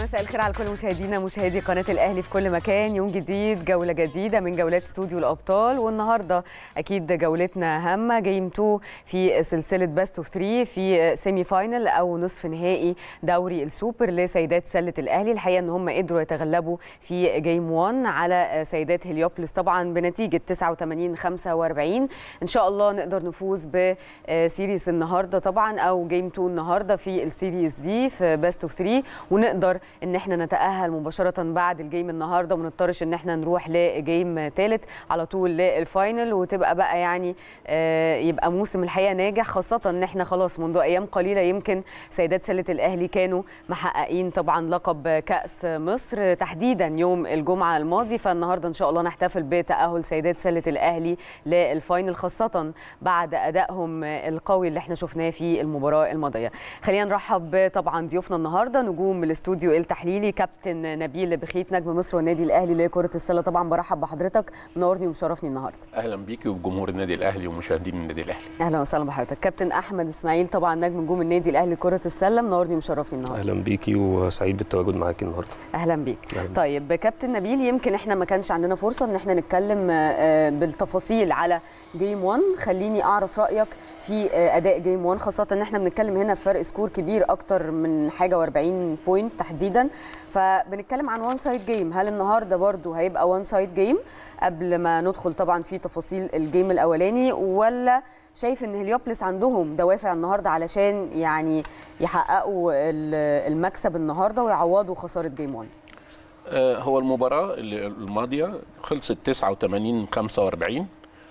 مساء الخير على كل مشاهدينا مشاهدي قناه الاهلي في كل مكان يوم جديد جوله جديده من جولات استوديو الابطال والنهارده اكيد جولتنا هامه جيم 2 في سلسله باست اوف 3 في سيمي فاينل او نصف نهائي دوري السوبر لسيدات سله الاهلي الحقيقه ان هم قدروا يتغلبوا في جيم 1 على سيدات هليوبلس طبعا بنتيجه 89 45 ان شاء الله نقدر نفوز بسيريز النهارده طبعا او جيم 2 النهارده في السيريز دي في باست اوف 3 ونقدر ان احنا نتاهل مباشره بعد الجيم النهارده وما نضطرش ان احنا نروح لجيم ثالث على طول للفاينل وتبقى بقى يعني آه يبقى موسم الحقيقه ناجح خاصه ان احنا خلاص منذ ايام قليله يمكن سيدات سله الاهلي كانوا محققين طبعا لقب كاس مصر تحديدا يوم الجمعه الماضي فالنهارده ان شاء الله نحتفل بتاهل سيدات سله الاهلي للفاينل خاصه بعد ادائهم القوي اللي احنا شفناه في المباراه الماضيه خلينا نرحب طبعا ضيوفنا النهارده نجوم الاستوديو التحليلي كابتن نبيل بخيت نجم مصر والنادي الاهلي لكره السله طبعا برحب بحضرتك منورني ومشرفني النهارده اهلا بيكي وبجمهور النادي الاهلي ومشاهدين النادي الاهلي اهلا وسهلا بحضرتك كابتن احمد اسماعيل طبعا نجم نجوم النادي الاهلي لكره السله منورني ومشرفني النهارده اهلا بيكي وسعيد بالتواجد معاكي النهارده اهلا بيك أهلاً. طيب كابتن نبيل يمكن احنا ما كانش عندنا فرصه ان احنا نتكلم بالتفاصيل على جيم 1 خليني اعرف رايك في اداء جيم 1 خاصه ان احنا بنتكلم هنا في فرق سكور كبير اكتر من حاجه و40 بوينت تحديدا فبنتكلم عن وان سايد جيم هل النهارده برضو هيبقى وان سايد جيم قبل ما ندخل طبعا في تفاصيل الجيم الاولاني ولا شايف ان هليوبلس عندهم دوافع النهارده علشان يعني يحققوا المكسب النهارده ويعوضوا خساره جيم 1 آه هو المباراه الماضيه خلصت 89 45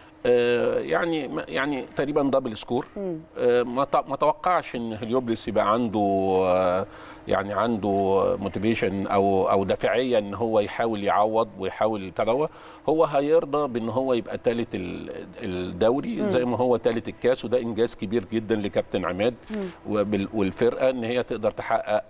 يعني يعني تقريبا دبل سكور ما اتوقعش ان هليوبلس يبقى عنده يعني عنده موتيفيشن او او دافعيه ان هو يحاول يعوض ويحاول يتروى هو هيرضى بان هو يبقى ثالث الدوري مم. زي ما هو ثالث الكاس وده انجاز كبير جدا لكابتن عماد والفرقه ان هي تقدر تحقق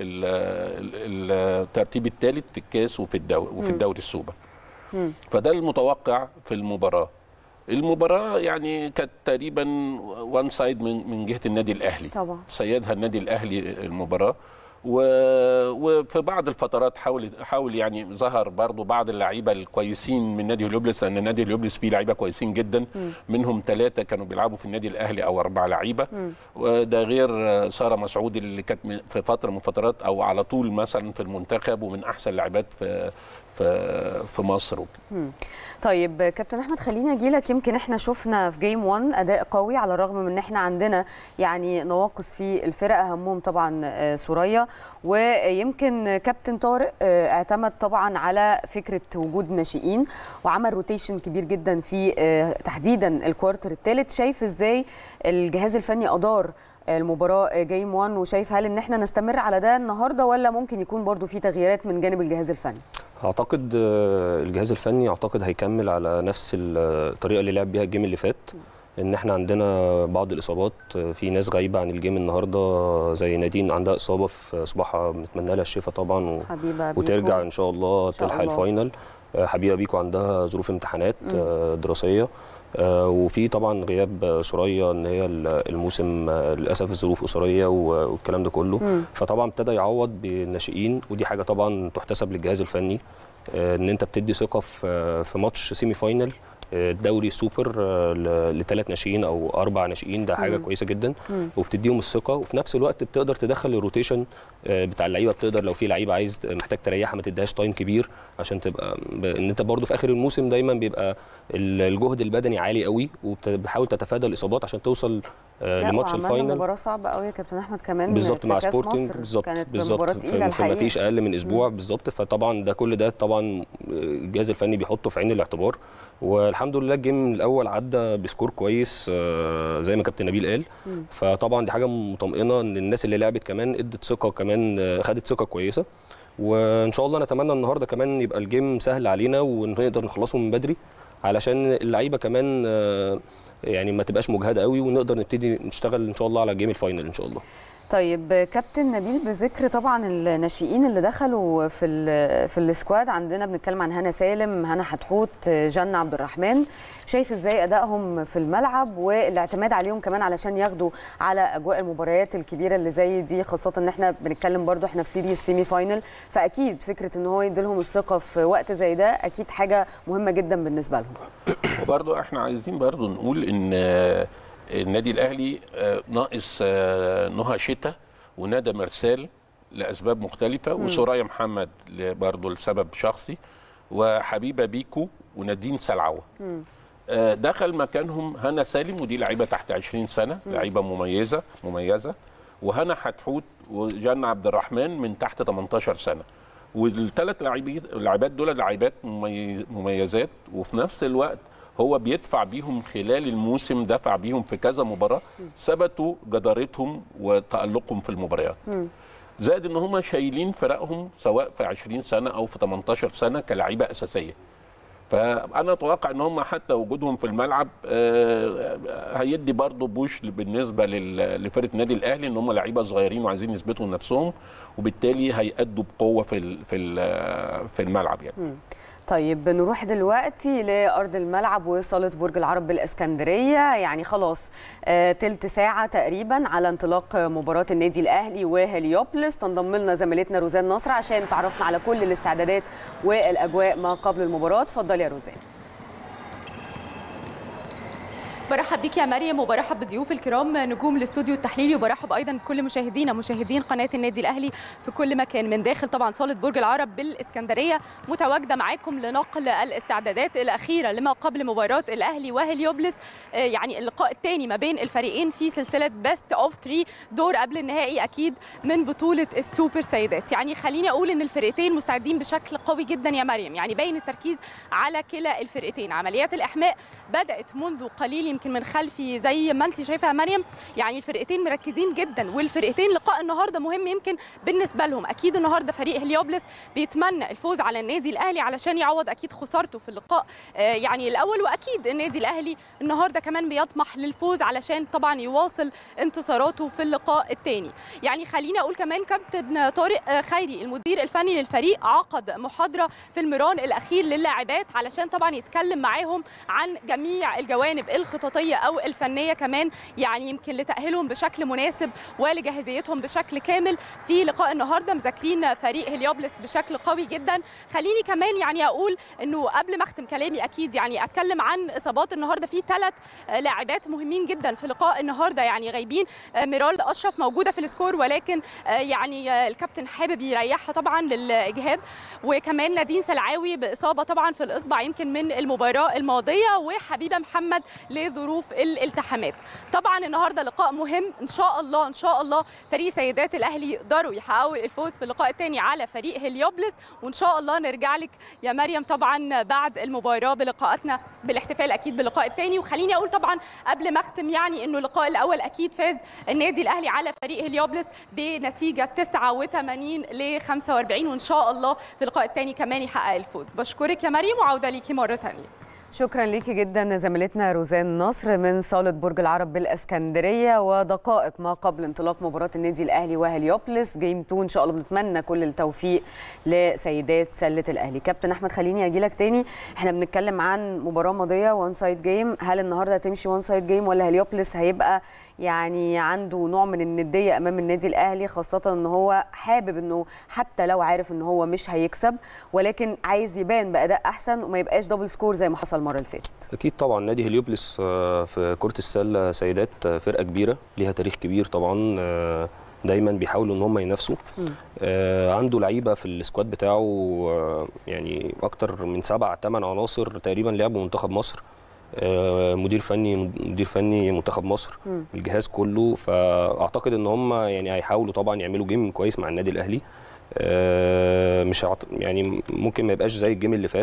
الترتيب الثالث في الكاس وفي الدوري وفي الدوري السوبر فده المتوقع في المباراه المباراة يعني كانت تقريبا وان سايد من من جهة النادي الأهلي طبعا سيدها النادي الأهلي المباراة و... وفي بعض الفترات حاول حاول يعني ظهر برضو بعض اللعيبه الكويسين من نادي هليوبلس لان نادي هليوبلس فيه لعيبه كويسين جدا م. منهم ثلاثه كانوا بيلعبوا في النادي الاهلي او اربع لعيبه وده غير ساره مسعود اللي كانت في فتره من فترات او على طول مثلا في المنتخب ومن احسن لاعبات في في في مصر م. طيب كابتن احمد خليني اجي لك يمكن احنا شفنا في جيم 1 اداء قوي على الرغم من ان احنا عندنا يعني نواقص في الفرق اهمهم طبعا سوريا ويمكن كابتن طارق اعتمد طبعا على فكره وجود ناشئين وعمل روتيشن كبير جدا في تحديدا الكوارتر الثالث شايف ازاي الجهاز الفني ادار المباراه جيم 1 وشايف هل ان احنا نستمر على ده النهارده ولا ممكن يكون برضو في تغييرات من جانب الجهاز الفني اعتقد الجهاز الفني اعتقد هيكمل على نفس الطريقه اللي لعب بيها الجيم اللي فات ان احنا عندنا بعض الاصابات في ناس غايبه عن الجيم النهارده زي نادين عندها اصابه في صباحها بنتمنى لها الشفاء طبعا و... وترجع ان شاء الله تلحق الفاينل حبيبه بيكو عندها ظروف امتحانات م. دراسيه وفي طبعا غياب سوريا ان هي الموسم للاسف الظروف اسريه والكلام ده كله م. فطبعا ابتدى يعوض بالناشئين ودي حاجه طبعا تحتسب للجهاز الفني ان انت بتدي ثقه في في ماتش سيمي فاينل الدوري سوبر لثلاث ناشئين او اربع ناشئين ده حاجه مم. كويسه جدا مم. وبتديهم الثقه وفي نفس الوقت بتقدر تدخل الروتيشن بتاع اللعيبه بتقدر لو في لعيبه عايز محتاج تريحها ما تديهاش تايم كبير عشان تبقى ان انت برضو في اخر الموسم دايما بيبقى الجهد البدني عالي قوي وبتحاول تتفادى الاصابات عشان توصل لماتش الفاينل مباراه صعبه قوي يا كابتن احمد كمان بالظبط مع سبورتنج بالظبط بالظبط فما فيش اقل من اسبوع بالظبط فطبعا ده كل ده طبعا الجهاز الفني بيحطه في عين الاعتبار والحمد لله الجيم الاول عدى بسكور كويس زي ما كابتن نبيل قال م. فطبعا دي حاجه مطمئنه ان الناس اللي لعبت كمان ادت ثقه كمان خدت ثقه كويسه وان شاء الله نتمنى النهارده كمان يبقى الجيم سهل علينا ونقدر نخلصه من بدري علشان اللعيبه كمان يعني ما تبقاش مجهده قوي ونقدر نبتدي نشتغل ان شاء الله على جيم الفاينل ان شاء الله طيب كابتن نبيل بذكر طبعا الناشئين اللي دخلوا في ال في السكواد عندنا بنتكلم عن هنا سالم هنا حتحوت جنة عبد الرحمن شايف ازاي ادائهم في الملعب والاعتماد عليهم كمان علشان ياخدوا على اجواء المباريات الكبيره اللي زي دي خاصه ان احنا بنتكلم برضو احنا في سيريز سيمي فاينل فاكيد فكره ان هو يديلهم الثقه في وقت زي ده اكيد حاجه مهمه جدا بالنسبه لهم وبرضو احنا عايزين برضو نقول ان النادي الاهلي ناقص نهى شتا وندى مرسال لاسباب مختلفه وسوريا محمد برضه لسبب شخصي وحبيبه بيكو ونادين سلعوه دخل مكانهم هنا سالم ودي لعيبه تحت 20 سنه لعيبه مميزه مميزه وهنا حتحوت وجنة عبد الرحمن من تحت 18 سنه والثلاث لاعبات دول لاعبات مميزات وفي نفس الوقت هو بيدفع بيهم خلال الموسم دفع بيهم في كذا مباراه ثبتوا جدارتهم وتالقهم في المباريات زائد ان هم شايلين فرقهم سواء في 20 سنه او في 18 سنه كلاعيبه اساسيه فانا اتوقع ان هم حتى وجودهم في الملعب هيدي برضه بوش بالنسبه لفرقه النادي الاهلي ان هم لعيبه صغيرين وعايزين يثبتوا نفسهم وبالتالي هيأدوا بقوه في في في الملعب يعني م. طيب نروح دلوقتي لارض الملعب وصاله برج العرب بالاسكندريه يعني خلاص آه تلت ساعه تقريبا على انطلاق مباراه النادي الاهلي وهليوبلس تنضم لنا زميلتنا روزان نصر عشان تعرفنا على كل الاستعدادات والاجواء ما قبل المباراه اتفضلي يا روزان برحب بك يا مريم وبرحب بضيوف الكرام نجوم الاستوديو التحليلي وبرحب ايضا بكل مشاهدينا مشاهدين قناه النادي الاهلي في كل مكان من داخل طبعا صاله برج العرب بالاسكندريه متواجده معاكم لنقل الاستعدادات الاخيره لما قبل مباراه الاهلي وهليوبلس يعني اللقاء الثاني ما بين الفريقين في سلسله بيست اوف 3 دور قبل النهائي اكيد من بطوله السوبر سيدات يعني خليني اقول ان الفرقتين مستعدين بشكل قوي جدا يا مريم يعني باين التركيز على كلا الفرقتين عمليات الاحماء بدات منذ قليل يمكن من خلفي زي ما انت شايفه يا مريم يعني الفرقتين مركزين جدا والفرقتين لقاء النهارده مهم يمكن بالنسبه لهم اكيد النهارده فريق هليوبلس بيتمنى الفوز على النادي الاهلي علشان يعوض اكيد خسارته في اللقاء آه يعني الاول واكيد النادي الاهلي النهارده كمان بيطمح للفوز علشان طبعا يواصل انتصاراته في اللقاء الثاني يعني خليني اقول كمان كابتن طارق خيري المدير الفني للفريق عقد محاضره في المران الاخير للاعبات علشان طبعا يتكلم معاهم عن جميع الجوانب الخططيه او الفنيه كمان يعني يمكن لتاهيلهم بشكل مناسب ولجاهزيتهم بشكل كامل في لقاء النهارده مذاكرين فريق هليوبلس بشكل قوي جدا خليني كمان يعني اقول انه قبل ما اختم كلامي اكيد يعني اتكلم عن اصابات النهارده في ثلاث لاعبات مهمين جدا في لقاء النهارده يعني غايبين ميرال اشرف موجوده في السكور ولكن يعني الكابتن حابب يريحها طبعا للاجهاد وكمان نادين سلعاوي باصابه طبعا في الاصبع يمكن من المباراه الماضيه وحبيبه محمد لظروف الالتحامات طبعا النهارده لقاء مهم ان شاء الله ان شاء الله فريق سيدات الاهلي يقدروا يحققوا الفوز في اللقاء الثاني على فريق هليوبلس وان شاء الله نرجع لك يا مريم طبعا بعد المباراه بلقاءاتنا بالاحتفال اكيد باللقاء الثاني وخليني اقول طبعا قبل ما اختم يعني انه اللقاء الاول اكيد فاز النادي الاهلي على فريق هليوبلس بنتيجه 89 ل 45 وان شاء الله في اللقاء الثاني كمان يحقق الفوز بشكرك يا مريم وعوده ليكي مره ثانيه شكرا ليكي جدا زميلتنا روزان نصر من صاله برج العرب بالاسكندريه ودقائق ما قبل انطلاق مباراه النادي الاهلي وهليوبلس جيم 2 ان شاء الله بنتمنى كل التوفيق لسيدات سله الاهلي كابتن احمد خليني اجي لك تاني احنا بنتكلم عن مباراه ماضيه وان سايد جيم هل النهارده هتمشي وان سايد جيم ولا هليوبلس هيبقى يعني عنده نوع من النديه امام النادي الاهلي خاصه ان هو حابب انه حتى لو عارف ان هو مش هيكسب ولكن عايز يبان باداء احسن وما يبقاش دبل سكور زي ما حصل المره اللي فاتت اكيد طبعا نادي هليوبلس في كره السله سيدات فرقه كبيره ليها تاريخ كبير طبعا دايما بيحاولوا ان هم ينافسوا آه عنده لعيبه في السكواد بتاعه آه يعني اكتر من سبع ثمان عناصر تقريبا لعبوا منتخب مصر آه مدير فني مدير فني منتخب مصر م. الجهاز كله فاعتقد ان هم يعني هيحاولوا طبعا يعملوا جيم كويس مع النادي الاهلي آه مش عط... يعني ممكن ما يبقاش زي الجيم اللي فات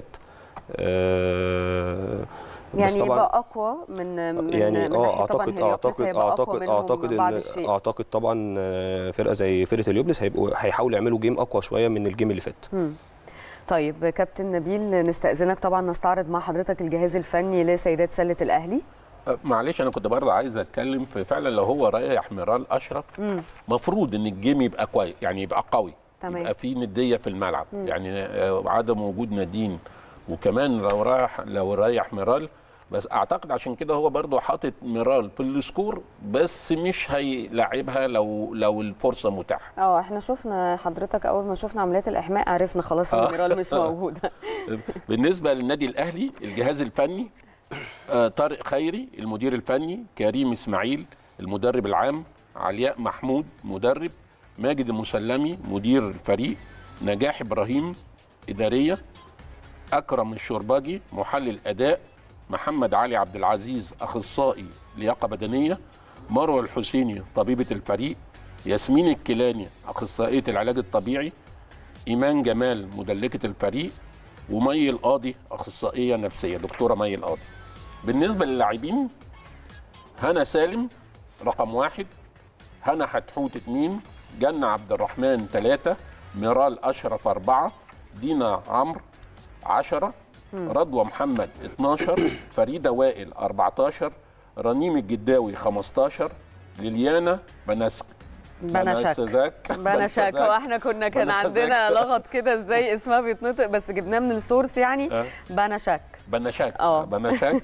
آه يعني يبقى اقوى من من يعني من اه اعتقد اعتقد اعتقد اعتقد ان اعتقد طبعا فرقه زي فرقه اليوبلس هيبقوا هيحاولوا يعملوا جيم اقوى شويه من الجيم اللي فات طيب كابتن نبيل نستأذنك طبعا نستعرض مع حضرتك الجهاز الفني لسيدات سلة الأهلي أه، معلش انا كنت برضه عايز اتكلم في فعلا لو هو رايح ميرال اشرف مفروض ان الجيم يبقى كويس يعني يبقى قوي تمام. يبقى في نديه في الملعب يعني آه، عدم وجود نادين وكمان لو رايح لو رايح ميرال بس اعتقد عشان كده هو برضه حاطط ميرال في السكور بس مش هيلاعبها لو لو الفرصه متاحه اه احنا شفنا حضرتك اول ما شفنا عمليات الاحماء عرفنا خلاص ان آه. ميرال مش موجوده بالنسبه للنادي الاهلي الجهاز الفني آه، طارق خيري المدير الفني كريم اسماعيل المدرب العام علياء محمود مدرب ماجد المسلمي مدير الفريق نجاح ابراهيم اداريه اكرم الشرباجي محلل اداء محمد علي عبد العزيز اخصائي لياقه بدنيه مروه الحسيني طبيبه الفريق ياسمين الكيلاني اخصائيه العلاج الطبيعي ايمان جمال مدلكه الفريق ومي القاضي اخصائيه نفسيه دكتوره مي القاضي بالنسبه للاعبين هنا سالم رقم واحد هنا حتحوت اثنين جنة عبد الرحمن ثلاثة ميرال أشرف أربعة دينا عمرو عشرة رضوى محمد 12 فريدة وائل 14 رنيم الجداوي 15 ليليانا بنسك بنشك بنسذاك بنشك واحنا كنا كان بنشك. عندنا لغط كده ازاي اسمها بيتنطق بس جبناه من السورس يعني آه. بنشك بنشاك آه. بنشاك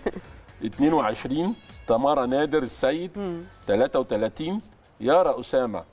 22 تمارا نادر السيد 33 يارا اسامه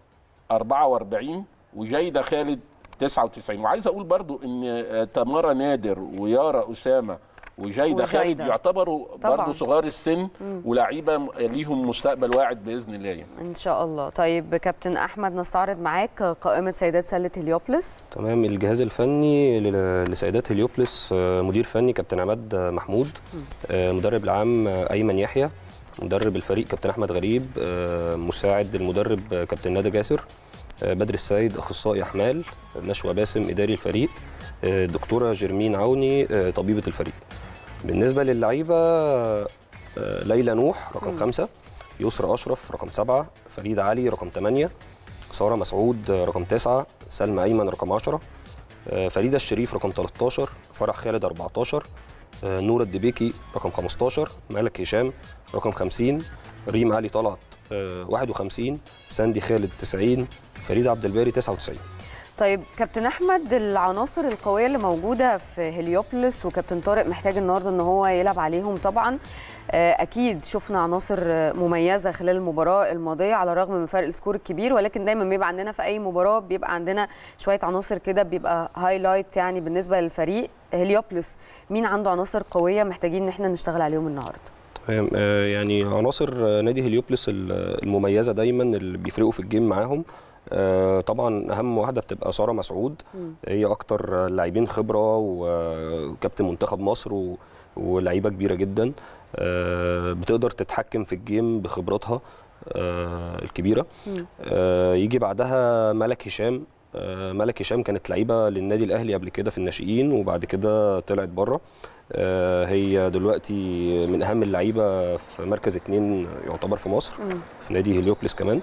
44 وجيده خالد 99 وعايز اقول برضو ان آه، تمارا نادر ويارا اسامه وجيده خالد وجيدة. يعتبروا طبعاً. برضو صغار السن ولاعيبه م- ليهم مستقبل واعد باذن الله يعني. ان شاء الله طيب كابتن احمد نستعرض معاك قائمه سيدات سله هليوبلس تمام الجهاز الفني ل- لسيدات هليوبلس آه، مدير فني كابتن عماد آه، محمود آه، مدرب العام آه، ايمن يحيى مدرب الفريق كابتن احمد غريب آه، مساعد المدرب آه، كابتن ندى جاسر آه، بدر السيد اخصائي احمال نشوى باسم اداري الفريق آه، دكتوره جيرمين عوني آه، طبيبه الفريق بالنسبه للعيبه آه، ليلى نوح رقم خمسة يسرى اشرف رقم سبعة فريد علي رقم ثمانية ساره مسعود آه، رقم تسعة سلمى ايمن رقم 10 آه، فريده الشريف رقم 13 فرح خالد 14 آه، نورة الدبيكي رقم 15 ملك هشام رقم 50 ريم علي طلعت آه، 51 ساندي خالد 90 فريده عبد الباري 99 طيب كابتن احمد العناصر القويه اللي موجوده في هليوبلس وكابتن طارق محتاج النهارده ان هو يلعب عليهم طبعا آه، اكيد شفنا عناصر آه، مميزه خلال المباراه الماضيه على الرغم من فرق السكور الكبير ولكن دايما بيبقى عندنا في اي مباراه بيبقى عندنا شويه عناصر كده بيبقى هايلايت يعني بالنسبه للفريق هليوبلس مين عنده عناصر قويه محتاجين ان احنا نشتغل عليهم النهارده تمام آه، يعني عناصر آه، نادي هليوبلس ال- المميزه دايما اللي بيفرقوا في الجيم معاهم آه، طبعا اهم واحده بتبقى ساره مسعود هي اكتر آه، لاعبين خبره وكابتن منتخب مصر و- ولاعيبه كبيره جدا آه، بتقدر تتحكم في الجيم بخبراتها آه، الكبيره آه، يجي بعدها ملك هشام آه، ملك هشام كانت لعيبه للنادي الاهلي قبل كده في الناشئين وبعد كده طلعت بره آه، هي دلوقتي من اهم اللعيبه في مركز اتنين يعتبر في مصر في نادي هليوبلس كمان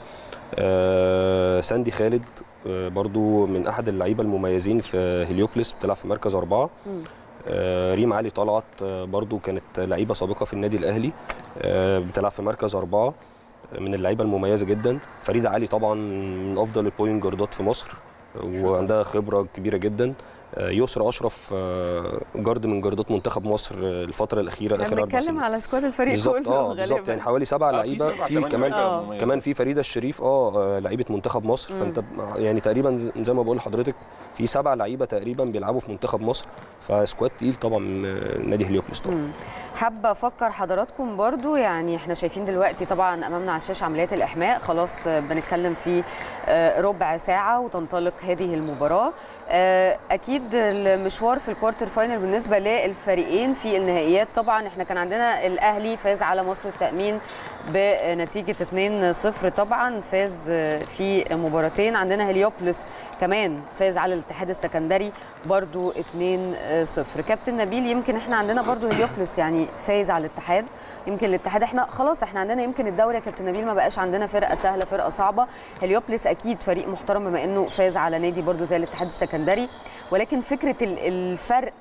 آه، ساندي خالد آه، برضو من احد اللعيبه المميزين في هليوبلس بتلعب في مركز اربعه آه، ريم علي طلعت آه، برضو كانت لعيبه سابقه في النادي الاهلي آه، بتلعب في مركز اربعه آه، من اللعيبه المميزه جدا فريده علي طبعا من افضل البوينت جاردات في مصر وعندها خبره كبيره جدا آه، يسرى اشرف آه، جارد من جاردات منتخب مصر آه، الفتره الاخيره احنا اخر اربع بنتكلم سنين على سكواد الفريق بالظبط كله اه بالظبط غالباً. يعني حوالي سبع آه، في لعيبه سبعة، في تمانية كمان لعيبة آه. مميزة. كمان في فريده الشريف اه آه، لعيبه منتخب مصر فانت ب- يعني تقريبا ز- زي ما بقول لحضرتك في سبع لعيبه تقريبا بيلعبوا في منتخب مصر فسكواد تقيل طبعا من آه، نادي هليوبلس طبعا مم. حابه افكر حضراتكم برضو يعني احنا شايفين دلوقتي طبعا امامنا على الشاشه عمليات الاحماء خلاص آه، بنتكلم في آه، ربع ساعه وتنطلق هذه المباراه آه، اكيد المشوار في الكوارتر فاينل بالنسبه للفريقين في النهائيات طبعا احنا كان عندنا الاهلي فاز على مصر التامين بنتيجه 2-0 طبعا فاز آه، في مباراتين عندنا هليوبلس كمان فاز على الاتحاد السكندري برضو 2-0 كابتن نبيل يمكن احنا عندنا برضو هليوبلس يعني فايز على الاتحاد يمكن الاتحاد احنا خلاص احنا عندنا يمكن الدوري يا كابتن نبيل ما بقاش عندنا فرقه سهله فرقه صعبه هليوبلس اكيد فريق محترم بما انه فاز على نادي برضو زي الاتحاد السكندري ولكن فكره ال- الفرق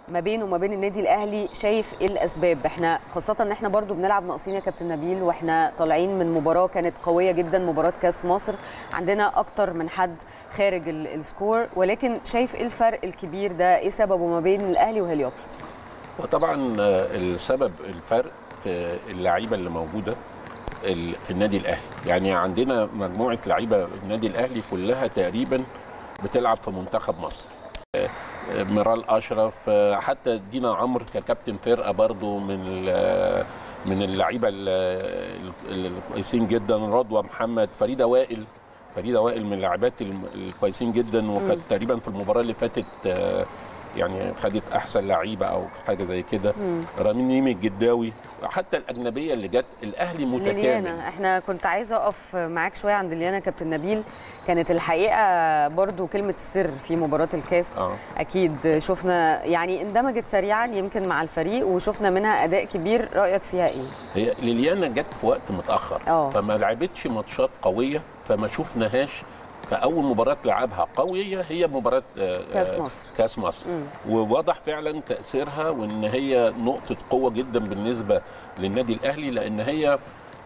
ما بينه وما بين النادي الاهلي شايف ايه الاسباب احنا خاصه ان احنا برضو بنلعب ناقصين يا كابتن نبيل واحنا طالعين من مباراه كانت قويه جدا مباراه كاس مصر عندنا اكتر من حد خارج ال- السكور ولكن شايف ايه الفرق الكبير ده ايه سببه ما بين الاهلي وهليوبلس وطبعا آه، السبب الفرق في اللعيبه اللي موجوده ال- في النادي الاهلي يعني عندنا مجموعه لعيبه في النادي الاهلي كلها تقريبا بتلعب في منتخب مصر آه، آه، ميرال اشرف آه، حتى دينا عمرو ككابتن فرقه برضو من ال- من اللعيبه ال- ال- الكويسين جدا رضوى محمد فريده وائل فريده وائل من اللاعبات الم- الكويسين جدا وكانت تقريبا في المباراه اللي فاتت آه، يعني خدت احسن لعيبه او حاجه زي كده رامين ميمي الجداوي حتى الاجنبيه اللي جت الاهلي متكامل ليليانا احنا كنت عايزه اقف معاك شويه عند ليليانا كابتن نبيل كانت الحقيقه برضو كلمه السر في مباراه الكاس اه اكيد شفنا يعني اندمجت سريعا يمكن مع الفريق وشفنا منها اداء كبير رايك فيها ايه هي ليليانا جت في وقت متاخر اه. فما لعبتش ماتشات قويه فما شفناهاش فاول مباراه لعبها قويه هي مباراه آه، كاس آه، مصر. كاس مصر مم. وواضح فعلا تاثيرها وان هي نقطه قوه جدا بالنسبه للنادي الاهلي لان هي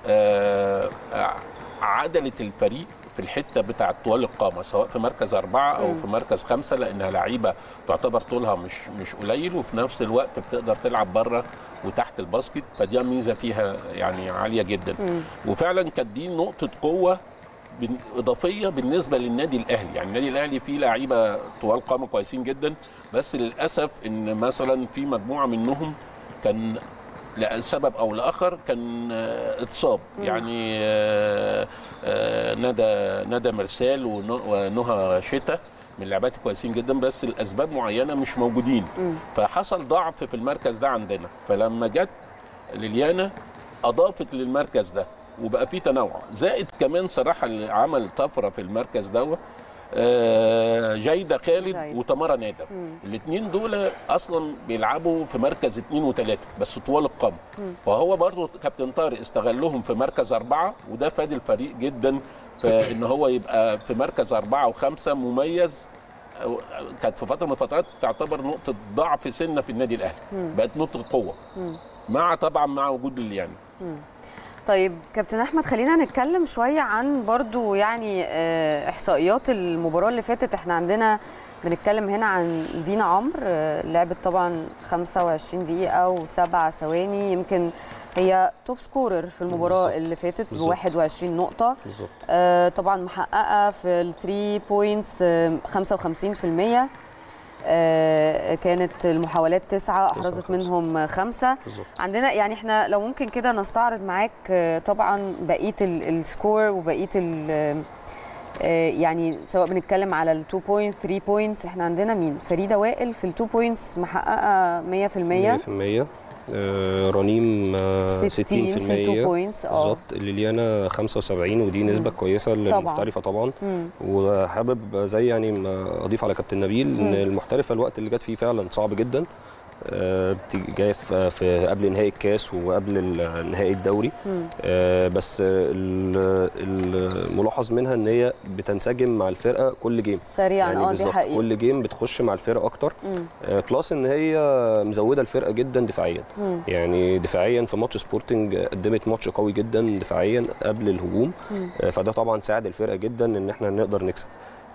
آه، عدلت الفريق في الحته بتاعه طوال القامه سواء في مركز اربعه او مم. في مركز خمسه لانها لعيبه تعتبر طولها مش مش قليل وفي نفس الوقت بتقدر تلعب بره وتحت الباسكت فدي ميزه فيها يعني عاليه جدا مم. وفعلا كانت دي نقطه قوه بن- اضافيه بالنسبه للنادي الاهلي يعني النادي الاهلي فيه لعيبه طوال قامه كويسين جدا بس للاسف ان مثلا في مجموعه منهم كان لسبب او لاخر كان آه، اتصاب يعني آه، آه، ندى ندى مرسال ون- ونهى شتا من اللاعبات كويسين جدا بس الاسباب معينه مش موجودين مم. فحصل ضعف في المركز ده عندنا فلما جت ليليانا اضافت للمركز ده وبقى في تنوع زائد كمان صراحه اللي عمل طفره في المركز ده آه، جيده خالد جيدة. وتمارا نادر مم. الاثنين دول اصلا بيلعبوا في مركز اثنين وثلاثه بس طوال القامه مم. فهو برضو كابتن طارق استغلهم في مركز اربعه وده فاد الفريق جدا فان هو يبقى في مركز اربعه وخمسه مميز أو- كانت في فتره من الفترات تعتبر نقطه ضعف سنه في النادي الاهلي مم. بقت نقطه قوه مم. مع طبعا مع وجود ليليانا طيب كابتن احمد خلينا نتكلم شويه عن برضو يعني آه، احصائيات المباراه اللي فاتت احنا عندنا بنتكلم هنا عن دينا عمرو آه، لعبت طبعا 25 دقيقه وسبع ثواني يمكن هي توب سكورر في المباراه بالظبط. اللي فاتت ب بالظبط. 21 نقطه بالظبط آه، طبعا محققه في الثري بوينتس 55% آه، كانت المحاولات تسعه احرزت تسعة وخمسة. منهم خمسه بالظبط عندنا يعني احنا لو ممكن كده نستعرض معاك آه، طبعا بقيه ال- السكور وبقيه ال- آه، يعني سواء بنتكلم على ال 2 بوينت 3 بوينتس احنا عندنا مين فريده وائل في ال 2 بوينتس محققه 100% 100% آه، رنيم آه، 60 في ال 2 60% بوينتس اه بالظبط ليليانا 75 ودي نسبه كويسه للمحترفه طبعا مم. وحابب زي يعني ما اضيف على كابتن نبيل ان مم. المحترفه الوقت اللي جت فيه فعلا صعب جدا آه، بتيجي جايه في في قبل نهائي الكاس وقبل ال- نهائي الدوري مم. آه، بس ال- الملاحظ منها ان هي بتنسجم مع الفرقه كل جيم سريعا يعني اه دي بالظبط حقيقه كل جيم بتخش مع الفرقه اكتر مم. آه، بلس ان هي مزوده الفرقه جدا دفاعيا مم. يعني دفاعيا في ماتش سبورتنج قدمت ماتش قوي جدا دفاعيا قبل الهجوم مم. آه، فده طبعا ساعد الفرقه جدا ان احنا نقدر نكسب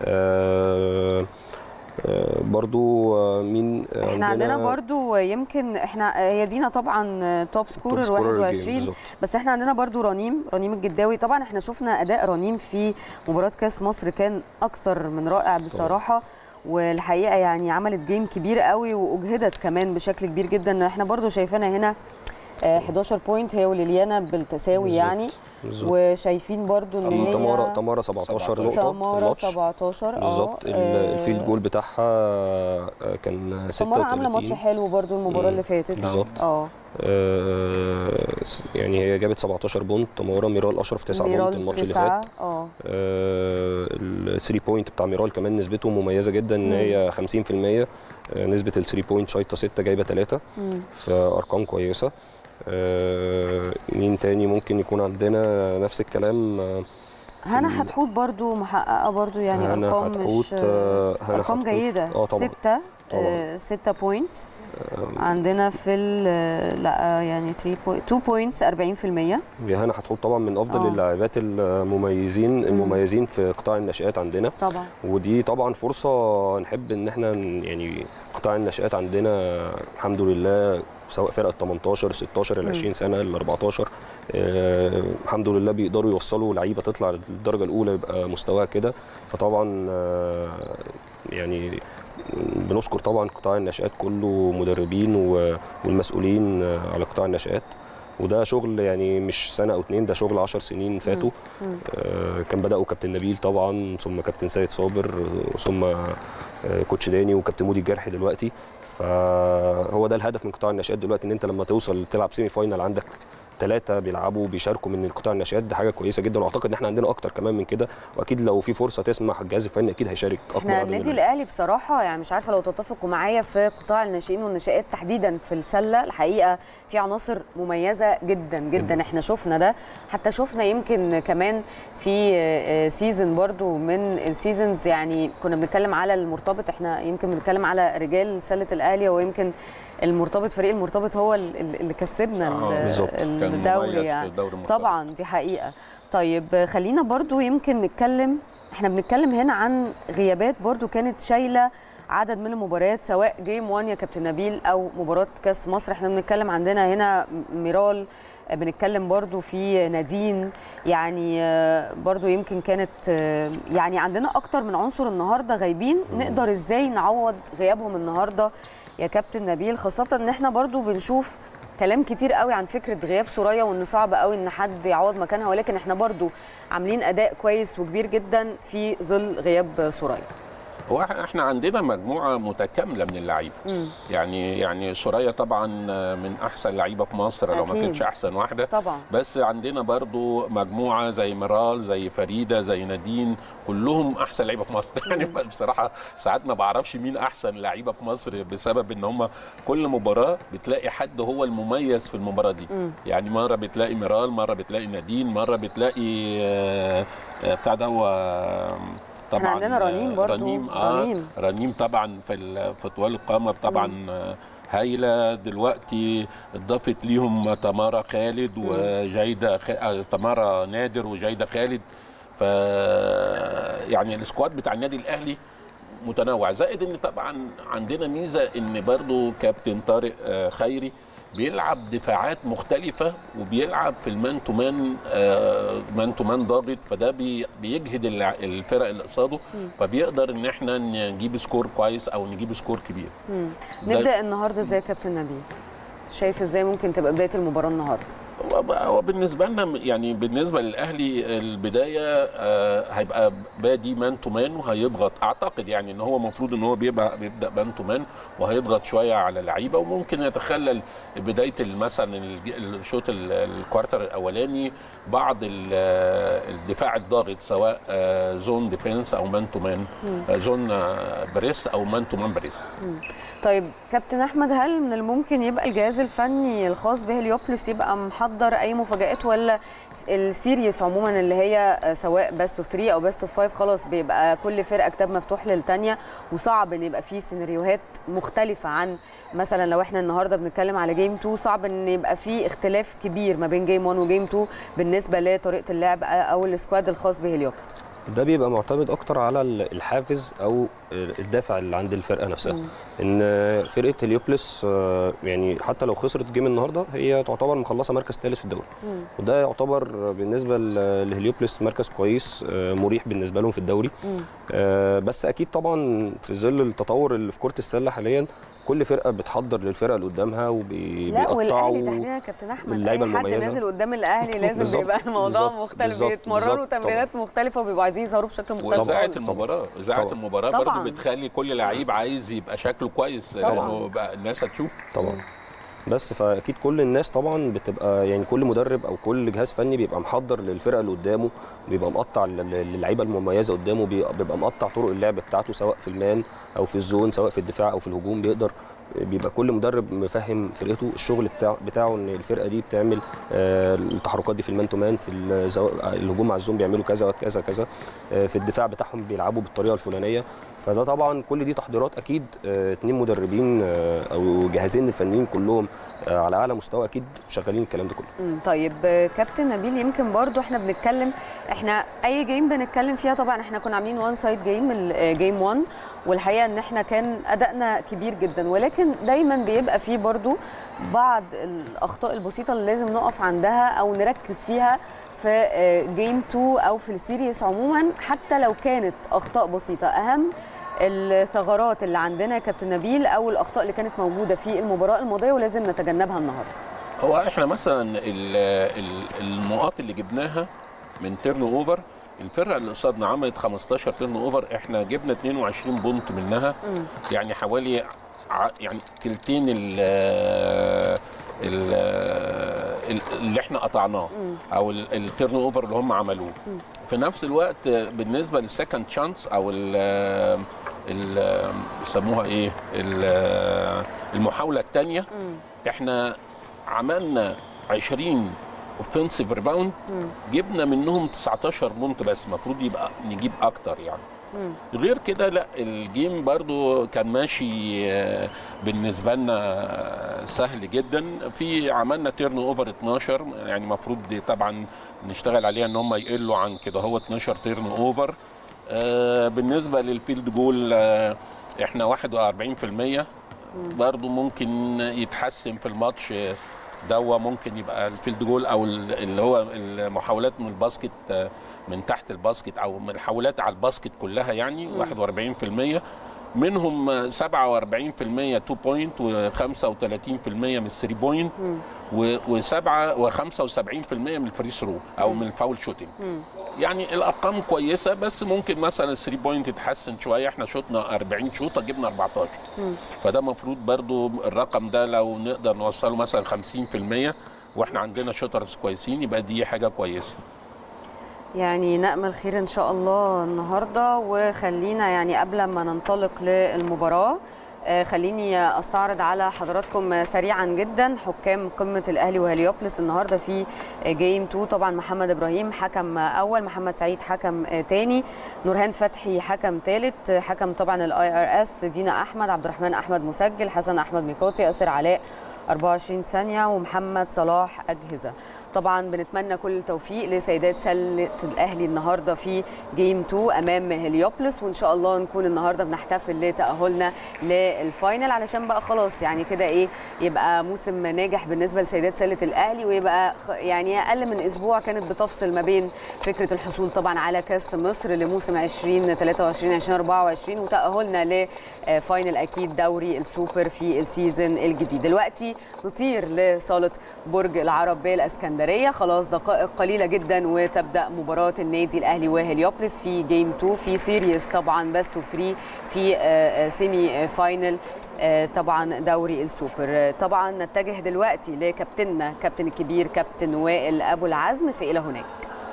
آه، آه، برضو آه، مين آه، احنا عندنا برضو يمكن احنا هي دينا طبعا توب سكورر توب سكورر الجيم 21 بالظبط. بس احنا عندنا برضو رنيم رنيم الجداوي طبعا احنا شفنا اداء رنيم في مباراه كاس مصر كان اكثر من رائع بصراحه والحقيقه يعني عملت جيم كبير قوي واجهدت كمان بشكل كبير جدا احنا برضو شايفانا هنا آه، 11 بوينت هي وليليانا بالتساوي بالظبط. يعني بالظبط وشايفين برضو ان في هي تمارا تمارا 17 نقطه في تمارا الماتش 17 اه بالظبط ال- آه، الفيلد جول بتاعها آه، كان تمارا عامله ماتش 36 حلو برضو المباراه مم. اللي فاتت بالظبط. اه آه، يعني هي جابت 17 بونت تمارا ميرال اشرف 9 بونت ميرال الماتش اللي تسعة، فات اه ال 3 بوينت بتاع ميرال كمان نسبته مميزه جدا ان مم. هي 50% آه، نسبه ال 3 بوينت شايطه 6 جايبه 3 مم. فارقام كويسه آه، مين تاني ممكن يكون عندنا نفس الكلام آه، في هنا ال- حتحوت برضو محققه برضو يعني هنا ارقام حتحوت مش آه، هنا ارقام حتحوت. جيده اه طبعا ستة طبعاً. آه ستة بوينتس عندنا في ال- لا يعني 3 بوينت 2 بوينتس 40% ريهانه هتحط طبعا من افضل آه. اللاعبات المميزين المميزين في قطاع الناشئات عندنا طبعا ودي طبعا فرصه نحب ان احنا ن- يعني قطاع الناشئات عندنا الحمد لله سواء فرقه 18 16 ال 20 سنه ال 14 آه الحمد لله بيقدروا يوصلوا لعيبه تطلع للدرجه الاولى يبقى مستواها كده فطبعا آه يعني بنشكر طبعا قطاع الناشئات كله مدربين و- والمسؤولين آه، على قطاع الناشئات وده شغل يعني مش سنه او اتنين ده شغل 10 سنين فاتوا آه، كان بداوا كابتن نبيل طبعا ثم كابتن سيد صابر آه، ثم آه، كوتش داني وكابتن مودي الجرحي دلوقتي فهو ده الهدف من قطاع الناشئات دلوقتي ان انت لما توصل تلعب سيمي فاينال عندك ثلاثة بيلعبوا بيشاركوا من القطاع الناشئات دي حاجة كويسة جدا واعتقد ان احنا عندنا اكتر كمان من كده واكيد لو في فرصة تسمح الجهاز الفني اكيد هيشارك اكبر احنا عدد من النادي اللعيبة. الاهلي بصراحه يعني مش عارفه لو تتفقوا معايا في قطاع الناشئين والناشئات تحديدا في السله الحقيقه في عناصر مميزه جدا جدا احنا شفنا ده حتى شفنا يمكن كمان في سيزون برضو من السيزونز يعني كنا بنتكلم على المرتبط احنا يمكن بنتكلم على رجال سله الاهلي ويمكن المرتبط فريق المرتبط هو ال- ال- اللي كسبنا آه، ال- بالظبط. كان مميز الدوري في يعني الدوري المرتبط. طبعا دي حقيقه طيب خلينا برضو يمكن نتكلم احنا بنتكلم هنا عن غيابات برضو كانت شايله عدد من المباريات سواء جيم 1 يا كابتن نبيل او مباراه كاس مصر احنا بنتكلم عندنا هنا ميرال بنتكلم برضو في نادين يعني آه، برضو يمكن كانت آه، يعني عندنا اكتر من عنصر النهارده غايبين نقدر ازاي نعوض غيابهم النهارده يا كابتن نبيل خاصه ان احنا برضو بنشوف كلام كتير قوي عن فكره غياب سوريا وان صعب قوي ان حد يعوض مكانها ولكن احنا برضو عاملين اداء كويس وكبير جدا في ظل غياب سوريا هو إح- احنا عندنا مجموعه متكامله من اللعيبه مم. يعني يعني سوريا طبعا من احسن لعيبه في مصر لو ما أكيد. كانتش احسن واحده طبعا بس عندنا برضو مجموعه زي ميرال زي فريده زي نادين كلهم احسن لعيبه في مصر يعني بصراحه ساعات ما بعرفش مين احسن لعيبه في مصر بسبب ان هم كل مباراه بتلاقي حد هو المميز في المباراه دي مم. يعني مره بتلاقي ميرال مره بتلاقي نادين مره بتلاقي آه، آه، بتاع ده هو آه، طبعا عندنا رنيم آه، برضو. رنيم اه رنيم. رنيم طبعا في ال- في طوال القمر طبعا آه، هايله دلوقتي اضافت ليهم تمارا خالد وجيده خ... آه، تمارا نادر وجيده خالد ف يعني السكواد بتاع النادي الاهلي متنوع زائد ان طبعا عندنا ميزه ان برضو كابتن طارق آه، خيري بيلعب دفاعات مختلفة وبيلعب في المان تو مان آه، مان تو مان ضاغط فده بي- بيجهد الع- الفرق اللي قصاده فبيقدر ان احنا نجيب سكور كويس او نجيب سكور كبير مم. ده- نبدا النهارده ازاي يا كابتن نبيل شايف ازاي ممكن تبقى بدايه المباراه النهارده هو بقى- هو بالنسبه لنا يعني بالنسبه للاهلي البدايه آه، هيبقى بادي مان تو مان وهيضغط اعتقد يعني ان هو المفروض ان هو بيبقى بيبدا مان تو مان وهيضغط شويه على اللعيبه وممكن يتخلل بدايه ال- مثلا الج- الشوط ال- الكوارتر الاولاني بعض ال- الدفاع الضاغط سواء آه، زون ديفense او مان تو مان آه، زون آه، بريس او مان تو مان بريس طيب كابتن احمد هل من الممكن يبقى الجهاز الفني الخاص بهليوبلس يبقى محضر اي مفاجات ولا السيريس عموما اللي هي سواء باست اوف 3 او باست اوف 5 خلاص بيبقى كل فرقه كتاب مفتوح للتانيه وصعب ان يبقى فيه سيناريوهات مختلفه عن مثلا لو احنا النهارده بنتكلم على جيم 2 صعب ان يبقى فيه اختلاف كبير ما بين جيم 1 وجيم 2 بالنسبه لطريقه اللعب او السكواد الخاص بهليوبلس ده بيبقى معتمد اكتر على ال- الحافز او الدافع اللي عند الفرقه نفسها ان فرقه هليوبلس آه، يعني حتى لو خسرت جيم النهارده هي تعتبر مخلصه مركز ثالث في الدوري وده يعتبر بالنسبه ل- لهليوبلس مركز كويس آه، مريح بالنسبه لهم في الدوري آه، بس اكيد طبعا في ظل التطور اللي في كره السله حاليا كل فرقه بتحضر للفرقه اللي قدامها لا والاهلي وبيقطعوا تحديدا يا كابتن احمد اللعيبة اي حد المميزة. نازل قدام الاهلي لازم بالظبط، بيبقى الموضوع بالظبط، مختلف بالظبط، بيتمرنوا بالظبط، تمرينات مختلفه وبيبقوا عايزين يظهروا بشكل مختلف واذاعه خالص. المباراه اذاعه طبعاً. المباراه طبعاً. برضو بتخلي كل لعيب عايز يبقى شكله كويس طبعاً. لانه بقى الناس هتشوف طبعا بس فاكيد كل الناس طبعا بتبقى يعني كل مدرب او كل جهاز فني بيبقى محضر للفرقه اللي قدامه بيبقى مقطع لل- للعيبه المميزه قدامه بي- بيبقى مقطع طرق اللعب بتاعته سواء في المان او في الزون سواء في الدفاع او في الهجوم بيقدر بيبقى كل مدرب مفهم فرقته الشغل بتاع بتاعه ان الفرقه دي بتعمل آه، التحركات دي في المان تو مان في الزو... الهجوم على الزوم بيعملوا كذا وكذا كذا آه، في الدفاع بتاعهم بيلعبوا بالطريقه الفلانيه فده طبعا كل دي تحضيرات اكيد آه، اتنين مدربين آه، او جهازين الفنيين كلهم آه، على اعلى مستوى اكيد شغالين الكلام ده كله مم، طيب آه، كابتن نبيل يمكن برضو احنا بنتكلم احنا اي جيم بنتكلم فيها طبعا احنا كنا عاملين وان سايد جيم الجيم 1 والحقيقه ان احنا كان ادائنا كبير جدا ولكن دايما بيبقى فيه برضو بعض الاخطاء البسيطه اللي لازم نقف عندها او نركز فيها في جيم 2 او في السيريس عموما حتى لو كانت اخطاء بسيطه اهم الثغرات اللي عندنا يا كابتن نبيل او الاخطاء اللي كانت موجوده في المباراه الماضيه ولازم نتجنبها النهارده هو احنا مثلا ال- ال- النقاط اللي جبناها من تيرن اوفر الفرقه اللي قصادنا عملت 15 تيرن اوفر احنا جبنا 22 بونت منها يعني حوالي ع- يعني تلتين ال ال ال- اللي احنا قطعناه او ال- التيرن اوفر اللي هم عملوه في نفس الوقت بالنسبه للسكند شانس او ال ال بيسموها ايه ال- المحاوله الثانيه احنا عملنا 20 اوفنسيف ريباوند جبنا منهم 19 بونت بس المفروض يبقى نجيب اكتر يعني غير كده لا الجيم برضو كان ماشي آه، بالنسبه لنا آه، سهل جدا في عملنا تيرن اوفر 12 يعني المفروض دي طبعا نشتغل عليها ان هم يقلوا عن كده هو 12 تيرن اوفر آه، بالنسبه للفيلد جول آه، احنا 41% برضو ممكن يتحسن في الماتش آه، دوا ممكن يبقى الفيلد جول او ال- اللي هو المحاولات من الباسكت آه، من تحت الباسكت او من الحاولات على الباسكت كلها يعني 41% منهم 47% 2 بوينت و35% من 3 بوينت و7 و75% من الفري ثرو او من الفاول شوتنج يعني الارقام كويسه بس ممكن مثلا 3 بوينت يتحسن شويه احنا شوطنا 40 شوطه جبنا 14 فده المفروض برضو الرقم ده لو نقدر نوصله مثلا 50% واحنا عندنا شوترز كويسين يبقى دي حاجه كويسه يعني نأمل خير إن شاء الله النهاردة وخلينا يعني قبل ما ننطلق للمباراة آه، خليني استعرض على حضراتكم سريعا جدا حكام قمه الاهلي وهليوبلس النهارده في جيم 2 طبعا محمد ابراهيم حكم اول محمد سعيد حكم آه، تاني نورهان فتحي حكم ثالث حكم طبعا الاي ار اس دينا احمد عبد الرحمن احمد مسجل حسن احمد ميقاتي اسر علاء 24 ثانيه ومحمد صلاح اجهزه طبعا بنتمنى كل التوفيق لسيدات سله الاهلي النهارده في جيم 2 امام هليوبلس وان شاء الله نكون النهارده بنحتفل لتاهلنا للفاينل علشان بقى خلاص يعني كده ايه يبقى موسم ناجح بالنسبه لسيدات سله الاهلي ويبقى خ- يعني اقل من اسبوع كانت بتفصل ما بين فكره الحصول طبعا على كاس مصر لموسم 2023 2024 وتاهلنا لفاينل اكيد دوري السوبر في السيزون الجديد دلوقتي نطير لصاله برج العرب بالاسكندريه خلاص دقائق قليله جدا وتبدا مباراه النادي الاهلي وهليوبلس في جيم 2 في سيريس طبعا بيست اوف 3 في آه، آه، سيمي آه، فاينل آه، طبعا دوري السوبر آه، طبعا نتجه دلوقتي لكابتننا كابتن الكبير كابتن وائل ابو العزم في الى هناك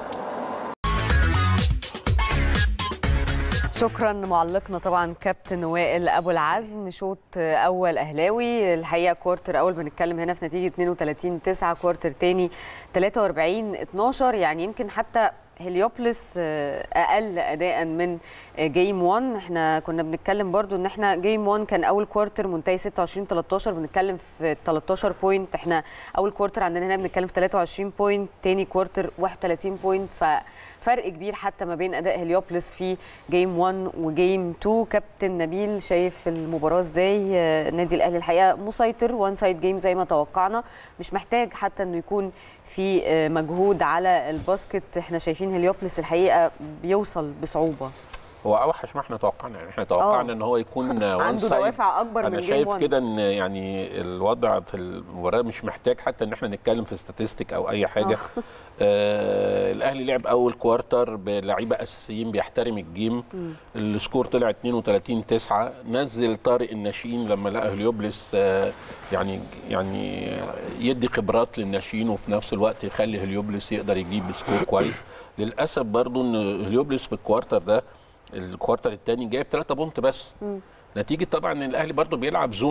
شكرا معلقنا طبعا كابتن وائل ابو العزم شوط اول اهلاوي الحقيقه كوارتر اول بنتكلم هنا في نتيجه 32 9 كوارتر تاني 43 12 يعني يمكن حتى هليوبلس آه، اقل اداء من آه، جيم 1 احنا كنا بنتكلم برضو ان احنا جيم 1 كان اول كوارتر منتهي 26 13 بنتكلم في 13 بوينت احنا اول كوارتر عندنا هنا بنتكلم في 23 بوينت تاني كوارتر 31 بوينت ففرق كبير حتى ما بين اداء هليوبلس في جيم 1 وجيم 2 كابتن نبيل شايف المباراه ازاي آه، النادي الاهلي الحقيقه مسيطر وان سايد جيم زي ما توقعنا مش محتاج حتى انه يكون في آه، مجهود على الباسكت احنا شايفين هليوبلس الحقيقه بيوصل بصعوبه هو اوحش ما احنا توقعنا يعني احنا توقعنا آه. ان هو يكون وان عنده سايد دوافع اكبر انا من جيم شايف 1 كده ان يعني الوضع في المباراه مش محتاج حتى ان احنا نتكلم في ستاتستيك او اي حاجه آه الاهلي لعب اول كوارتر بلعيبه اساسيين بيحترم الجيم السكور طلع 32 9 نزل طارق الناشئين لما لقى هليوبلس آه يعني يعني يدي خبرات للناشئين وفي نفس الوقت يخلي هليوبلس يقدر يجيب سكور كويس للاسف برضو ان هليوبلس في الكوارتر ده الكوارتر الثاني جايب 3 بونت بس نتيجه طبعا ان الاهلي برضو بيلعب زون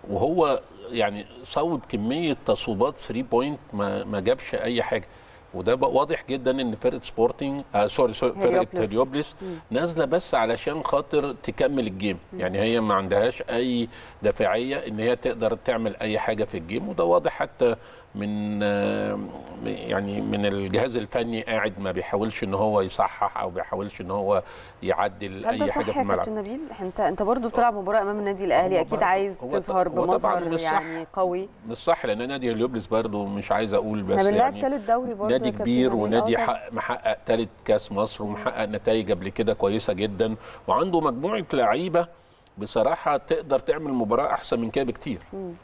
وهو يعني صوب كميه تصويبات 3 بوينت ما, ما جابش اي حاجه وده بقى واضح جدا ان فرقه سبورتنج آه سوري سوري فرقه هليوبلس. هليوبلس نازله بس علشان خاطر تكمل الجيم يعني هي ما عندهاش اي دافعيه ان هي تقدر تعمل اي حاجه في الجيم وده واضح حتى من آه، يعني من الجهاز الفني قاعد ما بيحاولش ان هو يصحح او بيحاولش ان هو يعدل هل ده اي صح حاجه في يا الملعب كابتن نبيل انت انت برضو بتلعب مباراه امام النادي الاهلي هو اكيد برضو- عايز هو تظهر ط- هو طبعاً بمظهر مش صح. يعني قوي مش صح لان نادي هليوبلس برضو مش عايز اقول بس احنا بنلعب يعني ثالث دوري برضو نادي يا كابتن كبير نبيل. ونادي آه طبعاً. حق محقق ثالث كاس مصر ومحقق نتائج قبل كده كويسه جدا وعنده مجموعه لعيبه بصراحه تقدر تعمل مباراه احسن من كده بكتير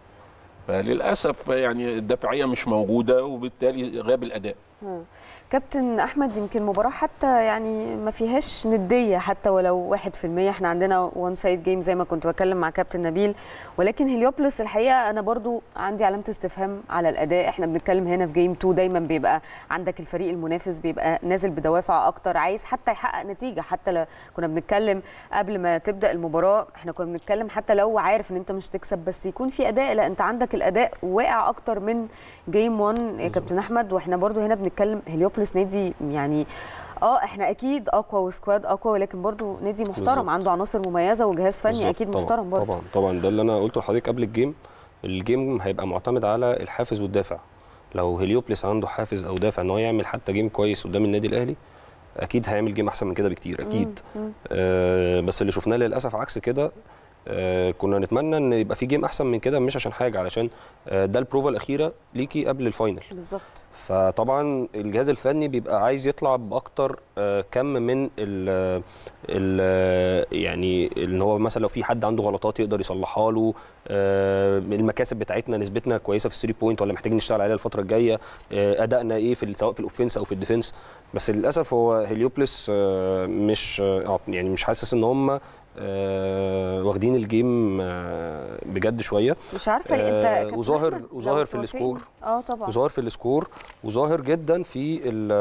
فللاسف يعني الدفاعيه مش موجوده وبالتالي غاب الاداء ها. كابتن احمد يمكن مباراه حتى يعني ما فيهاش نديه حتى ولو 1% احنا عندنا وان سايد جيم زي ما كنت بتكلم مع كابتن نبيل ولكن هليوبلس الحقيقه انا برضو عندي علامه استفهام على الاداء احنا بنتكلم هنا في جيم 2 دايما بيبقى عندك الفريق المنافس بيبقى نازل بدوافع اكتر عايز حتى يحقق نتيجه حتى لو كنا بنتكلم قبل ما تبدا المباراه احنا كنا بنتكلم حتى لو عارف ان انت مش تكسب بس يكون في اداء لا انت عندك الاداء واقع اكتر من جيم 1 يا كابتن احمد واحنا برضو هنا بنتكلم هليوبلس نادي يعني اه احنا اكيد اقوى وسكواد اقوى ولكن برضو نادي محترم بالظبط. عنده عناصر مميزه وجهاز فني بالظبط، اكيد طبعاً، محترم برضو طبعا طبعا ده اللي انا قلته لحضرتك قبل الجيم الجيم هيبقى معتمد على الحافز والدافع لو هليوبلس عنده حافز او دافع ان هو يعمل حتى جيم كويس قدام النادي الاهلي اكيد هيعمل جيم احسن من كده بكتير اكيد مم. آه بس اللي شفناه للاسف عكس كده آه كنا نتمنى ان يبقى في جيم احسن من كده مش عشان حاجه علشان آه ده البروفا الاخيره ليكي قبل الفاينل بالظبط فطبعا الجهاز الفني بيبقى عايز يطلع باكتر آه، كم من ال ال يعني ان هو مثلا لو في حد عنده غلطات يقدر يصلحها له آه، المكاسب بتاعتنا نسبتنا كويسه في الثري بوينت ولا محتاجين نشتغل عليها الفتره الجايه آه، ادائنا ايه في ال- سواء في الاوفنس او في الديفنس بس للاسف هو هليوبلس آه، مش آه، يعني مش حاسس ان هم آه، واخدين الجيم آه، بجد شويه مش عارفه انت آه، كابتن وظاهر- أحمد، لو وظاهر في توافقني- السكور. اه طبعا وظاهر في السكور وظاهر جدا في ال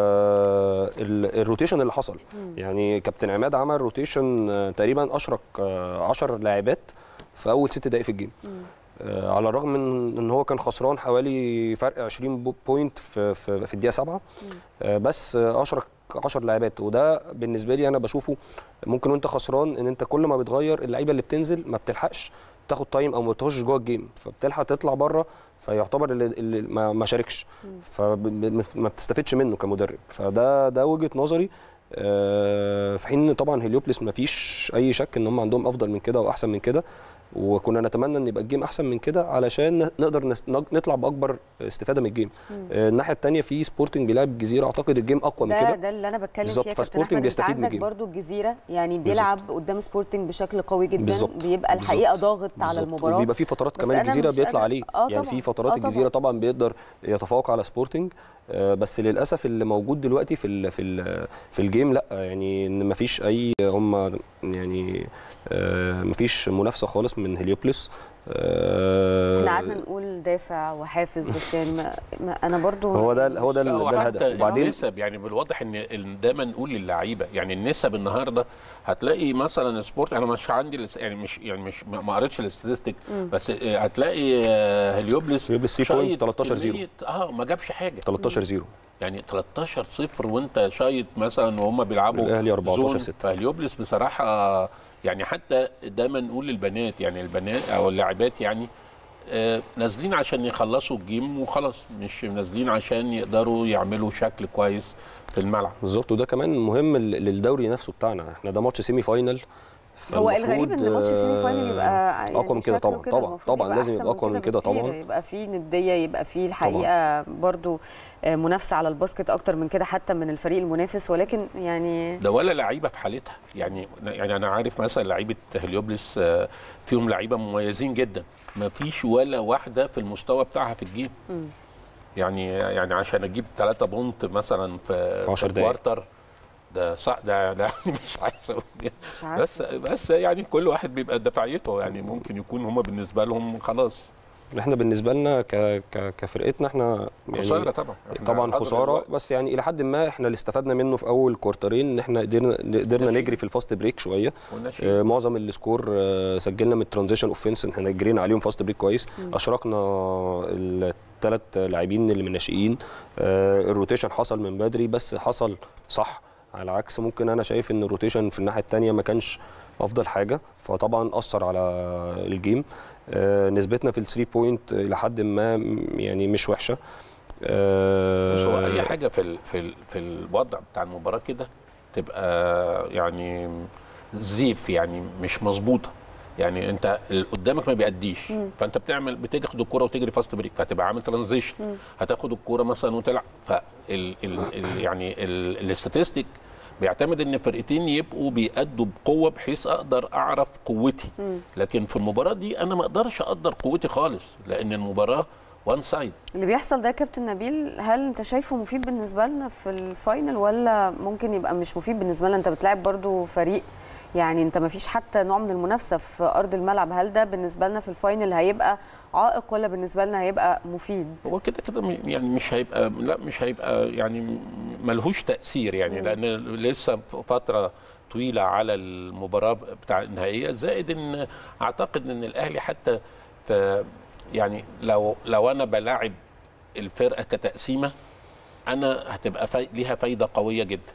ال الروتيشن اللي حصل يعني كابتن عماد عمل روتيشن آه، تقريبا اشرك 10 لاعبات في اول ست دقائق في الجيم آه، على الرغم من ان هو كان خسران حوالي فرق 20 بو- بوينت في في, في الدقيقه 7 آه، بس آه، اشرك 10 لاعبات وده بالنسبه لي انا بشوفه ممكن وانت خسران ان انت كل ما بتغير اللعيبه اللي بتنزل ما بتلحقش تاخد تايم او ما تخش جوه الجيم فبتلحق تطلع بره فيعتبر اللي, اللي ما ما شاركش فما بتستفدش منه كمدرب فده ده وجهه نظري آه، في حين إن طبعا هليوبلس ما فيش اي شك ان هم عندهم افضل من كده واحسن من كده وكنا نتمنى ان يبقى الجيم احسن من كده علشان ن- نقدر نس- نطلع باكبر استفاده من الجيم آه، الناحيه الثانيه في سبورتنج بيلعب الجزيره اعتقد الجيم اقوى من ده كده ده اللي انا بتكلم بالظبط، فيه يا كابتن فسبورتنج أحمد، انت بيستفيد من عندك الجيم. برضو الجزيره يعني بيلعب قدام سبورتنج بشكل قوي جدا بالظبط، بيبقى الحقيقه بالظبط، ضاغط على بالظبط. المباراه وبيبقى في فترات بس كمان أنا الجزيره مش بيطلع قادرة- عليه آه يعني طبعاً، في فترات آه الجزيره طبعا بيقدر يتفوق على سبورتنج آه، بس للاسف اللي موجود دلوقتي في ال في ال في الجيم لا يعني ان مفيش اي هم يعني آه، مفيش منافسه خالص من هليوبلس آه، احنا قعدنا نقول دافع وحافز بس يعني ما ما انا برضو هو ده هو ده, لا، ال- هو ده حتى الهدف وبعدين النسب يعني بالواضح ان ال- دايما نقول للعيبه يعني النسب النهارده هتلاقي مثلا سبورت انا مش عندي الاس- يعني مش يعني مش ما ما قريتش الاستاتستيك بس آه، هتلاقي آه، هليوبلس هليوبلس 3 شايط بوينت 13 0 كمية- اه ما جابش حاجه 13 0 يعني 13 صفر وانت شايط مثلا وهم بيلعبوا الأهلي 14 زون. 6. فهليوبلس بصراحه يعني حتى دايما نقول للبنات يعني البنات او اللاعبات يعني آه نازلين عشان يخلصوا الجيم وخلاص مش نازلين عشان يقدروا يعملوا شكل كويس في الملعب بالظبط وده كمان مهم لل- للدوري نفسه بتاعنا احنا ده ماتش سيمي فاينل هو فالمفروض، الغريب ان ماتش السيمي فاينل يبقى يعني اقوى من كده شكله طبعا طبعا المفروض طبعا لازم أحسن يبقى اقوى من كده بكتير، طبعا يبقى في نديه يبقى في الحقيقه برضو آه، منافسه على الباسكت اكتر من كده حتى من الفريق المنافس ولكن يعني ده ولا لعيبه في حالتها يعني يعني انا عارف مثلا لعيبه هليوبلس آه، فيهم لعيبه مميزين جدا ما فيش ولا واحده في المستوى بتاعها في الجيم يعني يعني عشان اجيب 3 بونت مثلا في في 10 في دقايق. كوارتر ده صح ده ده يعني مش عايز اقول كده. مش عارفة. بس بس يعني كل واحد بيبقى دفاعيته يعني ممكن يكون هم بالنسبه لهم خلاص احنا بالنسبه لنا ك... ك... كفرقتنا احنا خساره طبعا إحنا طبعا أدرى خساره الوقت. بس يعني الى حد ما احنا اللي استفدنا منه في اول كوارترين ان احنا قدرنا قدرنا ماشي. نجري في الفاست بريك شويه وناشئ. آه، معظم السكور آه، سجلنا من الترانزيشن اوفنس احنا جرينا عليهم فاست بريك كويس اشركنا الثلاث لاعبين اللي من الناشئين آه، الروتيشن حصل من بدري بس حصل صح على عكس ممكن انا شايف ان الروتيشن في الناحيه الثانيه ما كانش افضل حاجه فطبعا اثر على الجيم آه، نسبتنا في الثري بوينت الى حد ما م- يعني مش وحشه آه، بس هو اي حاجه في ال في ال في الوضع بتاع المباراه كده تبقى يعني زيف يعني مش مظبوطه يعني انت اللي قدامك ما بيأديش فانت بتعمل بتاخد الكوره وتجري فاست بريك فهتبقى عامل ترانزيشن هتاخد الكوره مثلا وتلعب فال ال ال يعني الاستاتستيك بيعتمد ان فرقتين يبقوا بيأدوا بقوه بحيث اقدر اعرف قوتي لكن في المباراه دي انا ما اقدرش اقدر قوتي خالص لان المباراه وان سايد اللي بيحصل ده يا كابتن نبيل هل انت شايفه مفيد بالنسبه لنا في الفاينل ولا ممكن يبقى مش مفيد بالنسبه لنا انت بتلعب برضو فريق يعني انت مفيش حتى نوع من المنافسه في ارض الملعب هل ده بالنسبه لنا في الفاينل هيبقى عائق ولا بالنسبه لنا هيبقى مفيد هو كده كده م- يعني مش هيبقى لا مش هيبقى يعني م- ملهوش تأثير يعني لأن لسه ف- فترة طويلة على المباراة بتاع النهائية زائد إن أعتقد إن الأهلي حتى في يعني لو لو أنا بلاعب الفرقة كتقسيمة أنا هتبقى في ليها فايدة قوية جدا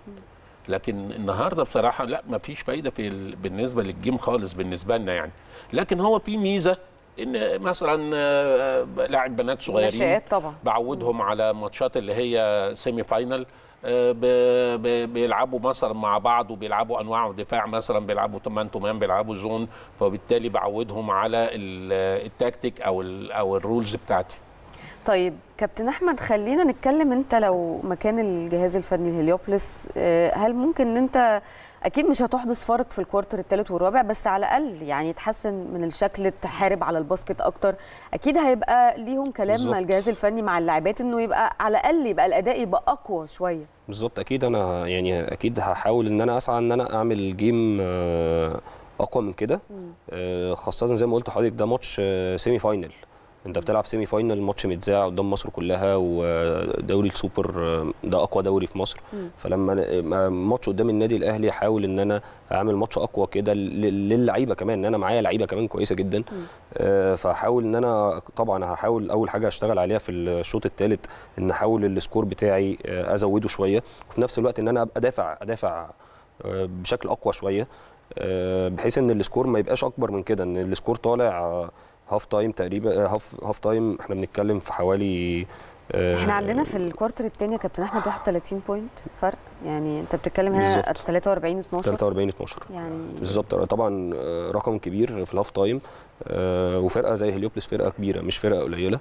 لكن النهارده بصراحه لا ما فيش فايده في ال... بالنسبه للجيم خالص بالنسبه لنا يعني لكن هو في ميزه ان مثلا آه، لاعب بنات صغيرين نشاءات طبعا بعودهم على ماتشات اللي هي سيمي فاينل آه، ب- ب- بيلعبوا مثلا مع بعض وبيلعبوا انواع دفاع مثلا بيلعبوا مان تو مان بيلعبوا زون فبالتالي بعودهم على ال- التكتيك او ال او الرولز بتاعتي طيب كابتن احمد خلينا نتكلم انت لو مكان الجهاز الفني الهليوبلس آه، هل ممكن ان انت اكيد مش هتحدث فارق في الكوارتر الثالث والرابع بس على الاقل يعني تحسن من الشكل تحارب على الباسكت اكتر اكيد هيبقى ليهم كلام مع بالظبط. الجهاز الفني مع اللاعبات انه يبقى على الاقل يبقى الاداء يبقى اقوى شويه بالظبط اكيد انا يعني اكيد هحاول ان انا اسعى ان انا اعمل جيم آه، اقوى من كده آه، خاصه زي ما قلت لحضرتك ده ماتش آه، سيمي فاينل انت بتلعب سيمي فاينل ماتش متذاع قدام مصر كلها ودوري السوبر آه، ده اقوى دوري في مصر فلما أنا- ما- ماتش قدام النادي الاهلي احاول ان انا اعمل ماتش اقوى كده لل- للعيبه كمان ان انا معايا لعيبه كمان كويسه جدا آه، فهحاول ان انا طبعا هحاول اول حاجه اشتغل عليها في الشوط الثالث ان احاول السكور بتاعي آه، ازوده شويه وفي نفس الوقت ان انا ابقى ادافع ادافع آه، بشكل اقوى شويه آه، بحيث ان السكور ما يبقاش اكبر من كده ان السكور طالع آه، هاف تايم تقريبا آه، هاف هاف تايم احنا بنتكلم في حوالي آه، احنا عندنا في الكوارتر الثاني يا كابتن احمد 31 بوينت فرق يعني انت بتتكلم هنا بالظبط. 43 12 43 12 يعني بالظبط طبعا آه، رقم كبير في الهاف تايم آه، وفرقه زي هليوبلس فرقه كبيره مش فرقه قليله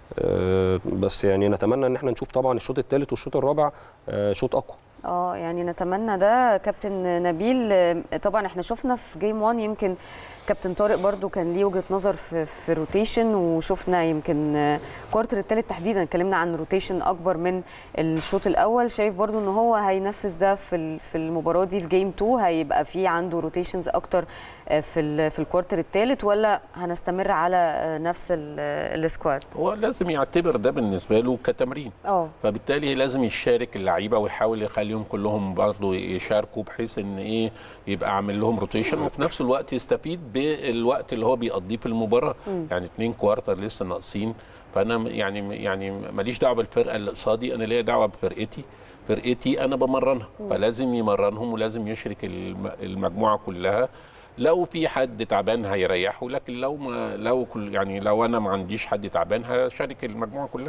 آه، بس يعني نتمنى ان احنا نشوف طبعا الشوط الثالث والشوط الرابع آه، شوط اقوى اه يعني نتمنى ده كابتن نبيل آه، طبعا احنا شفنا في جيم 1 يمكن كابتن طارق برضو كان ليه وجهه نظر في في روتيشن وشفنا يمكن آه، كوارتر الثالث تحديدا اتكلمنا عن روتيشن اكبر من الشوط الاول شايف برضو ان هو هينفذ ده في ال- في المباراه دي في جيم 2 هيبقى في عنده روتيشنز اكتر آه، في ال- في الكوارتر الثالث ولا هنستمر على آه، نفس ال- آه، السكواد هو لازم يعتبر ده بالنسبه له كتمرين اه فبالتالي لازم يشارك اللعيبه ويحاول يخليهم كلهم برضه يشاركوا بحيث ان ايه يبقى عامل لهم روتيشن وفي نفس الوقت يستفيد بالوقت اللي هو بيقضيه في المباراه يعني اتنين كوارتر لسه ناقصين فانا م- يعني يعني ماليش دعوه بالفرقه اللي قصادي انا ليا دعوه بفرقتي فرقتي انا بمرنها فلازم يمرنهم ولازم يشرك الم- المجموعه كلها لو في حد تعبان هيريحه لكن لو ما لو كل يعني لو انا ما عنديش حد تعبان هشارك المجموعه كلها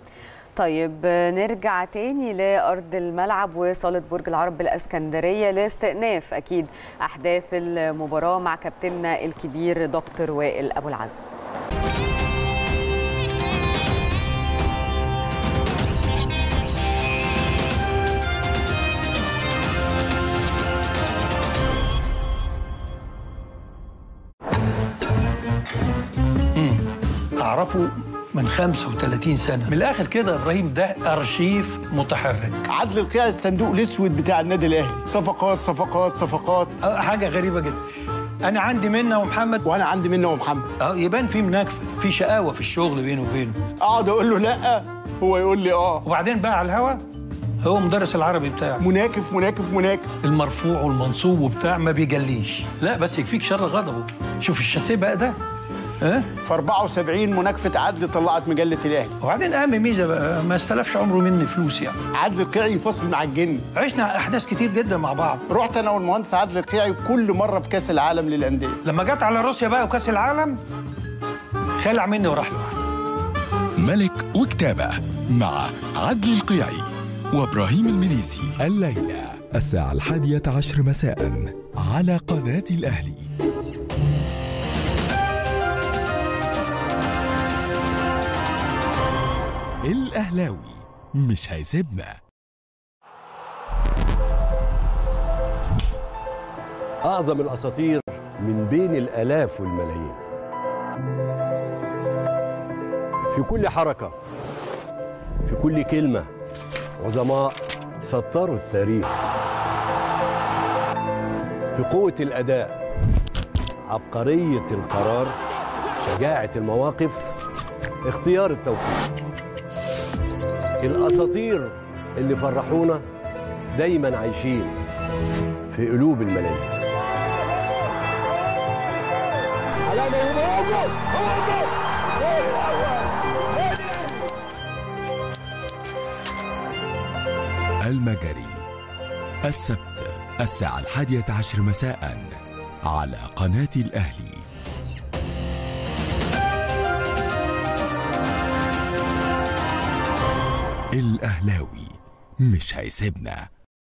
طيب آه، نرجع تاني لأرض الملعب وصالة برج العرب بالإسكندرية لاستئناف أكيد أحداث المباراة مع كابتننا الكبير دكتور وائل أبو العز اعرفه من 35 سنه من الاخر كده يا ابراهيم ده ارشيف متحرك عدل القيع الصندوق الاسود بتاع النادي الاهلي صفقات صفقات صفقات أه، حاجه غريبه جدا انا عندي منة ومحمد وانا عندي منه ومحمد اه يبان في مناكفه في شقاوه في الشغل بينه وبينه اقعد اقول له لا هو يقول لي اه وبعدين بقى على الهوا هو مدرس العربي بتاعي مناكف مناكف مناكف المرفوع والمنصوب وبتاع ما بيجليش لا بس يكفيك شر غضبه شوف الشاسيه بقى ده ها في 74 مناكفه عدل طلعت مجله الاهلي وبعدين اهم ميزه بقى ما استلفش عمره مني فلوس يعني عدل القيعي فصل مع الجن عشنا احداث كتير جدا مع بعض رحت انا والمهندس عادل القيعي كل مره في كاس العالم للانديه لما جت على روسيا بقى وكاس العالم خلع مني وراح لوحده ملك وكتابة مع عدل القيعي وإبراهيم المنيسي الليلة الساعة الحادية عشر مساء على قناة الأهلي الأهلاوي مش هيسيبنا أعظم الأساطير من بين الآلاف والملايين في كل حركة في كل كلمة عظماء سطروا التاريخ في قوة الأداء عبقرية القرار شجاعة المواقف اختيار التوقيت الأساطير اللي فرحونا دايما عايشين في قلوب الملايين المجري السبت الساعة الحادية عشر مساء على قناة الأهلي الأهلاوي مش هيسيبنا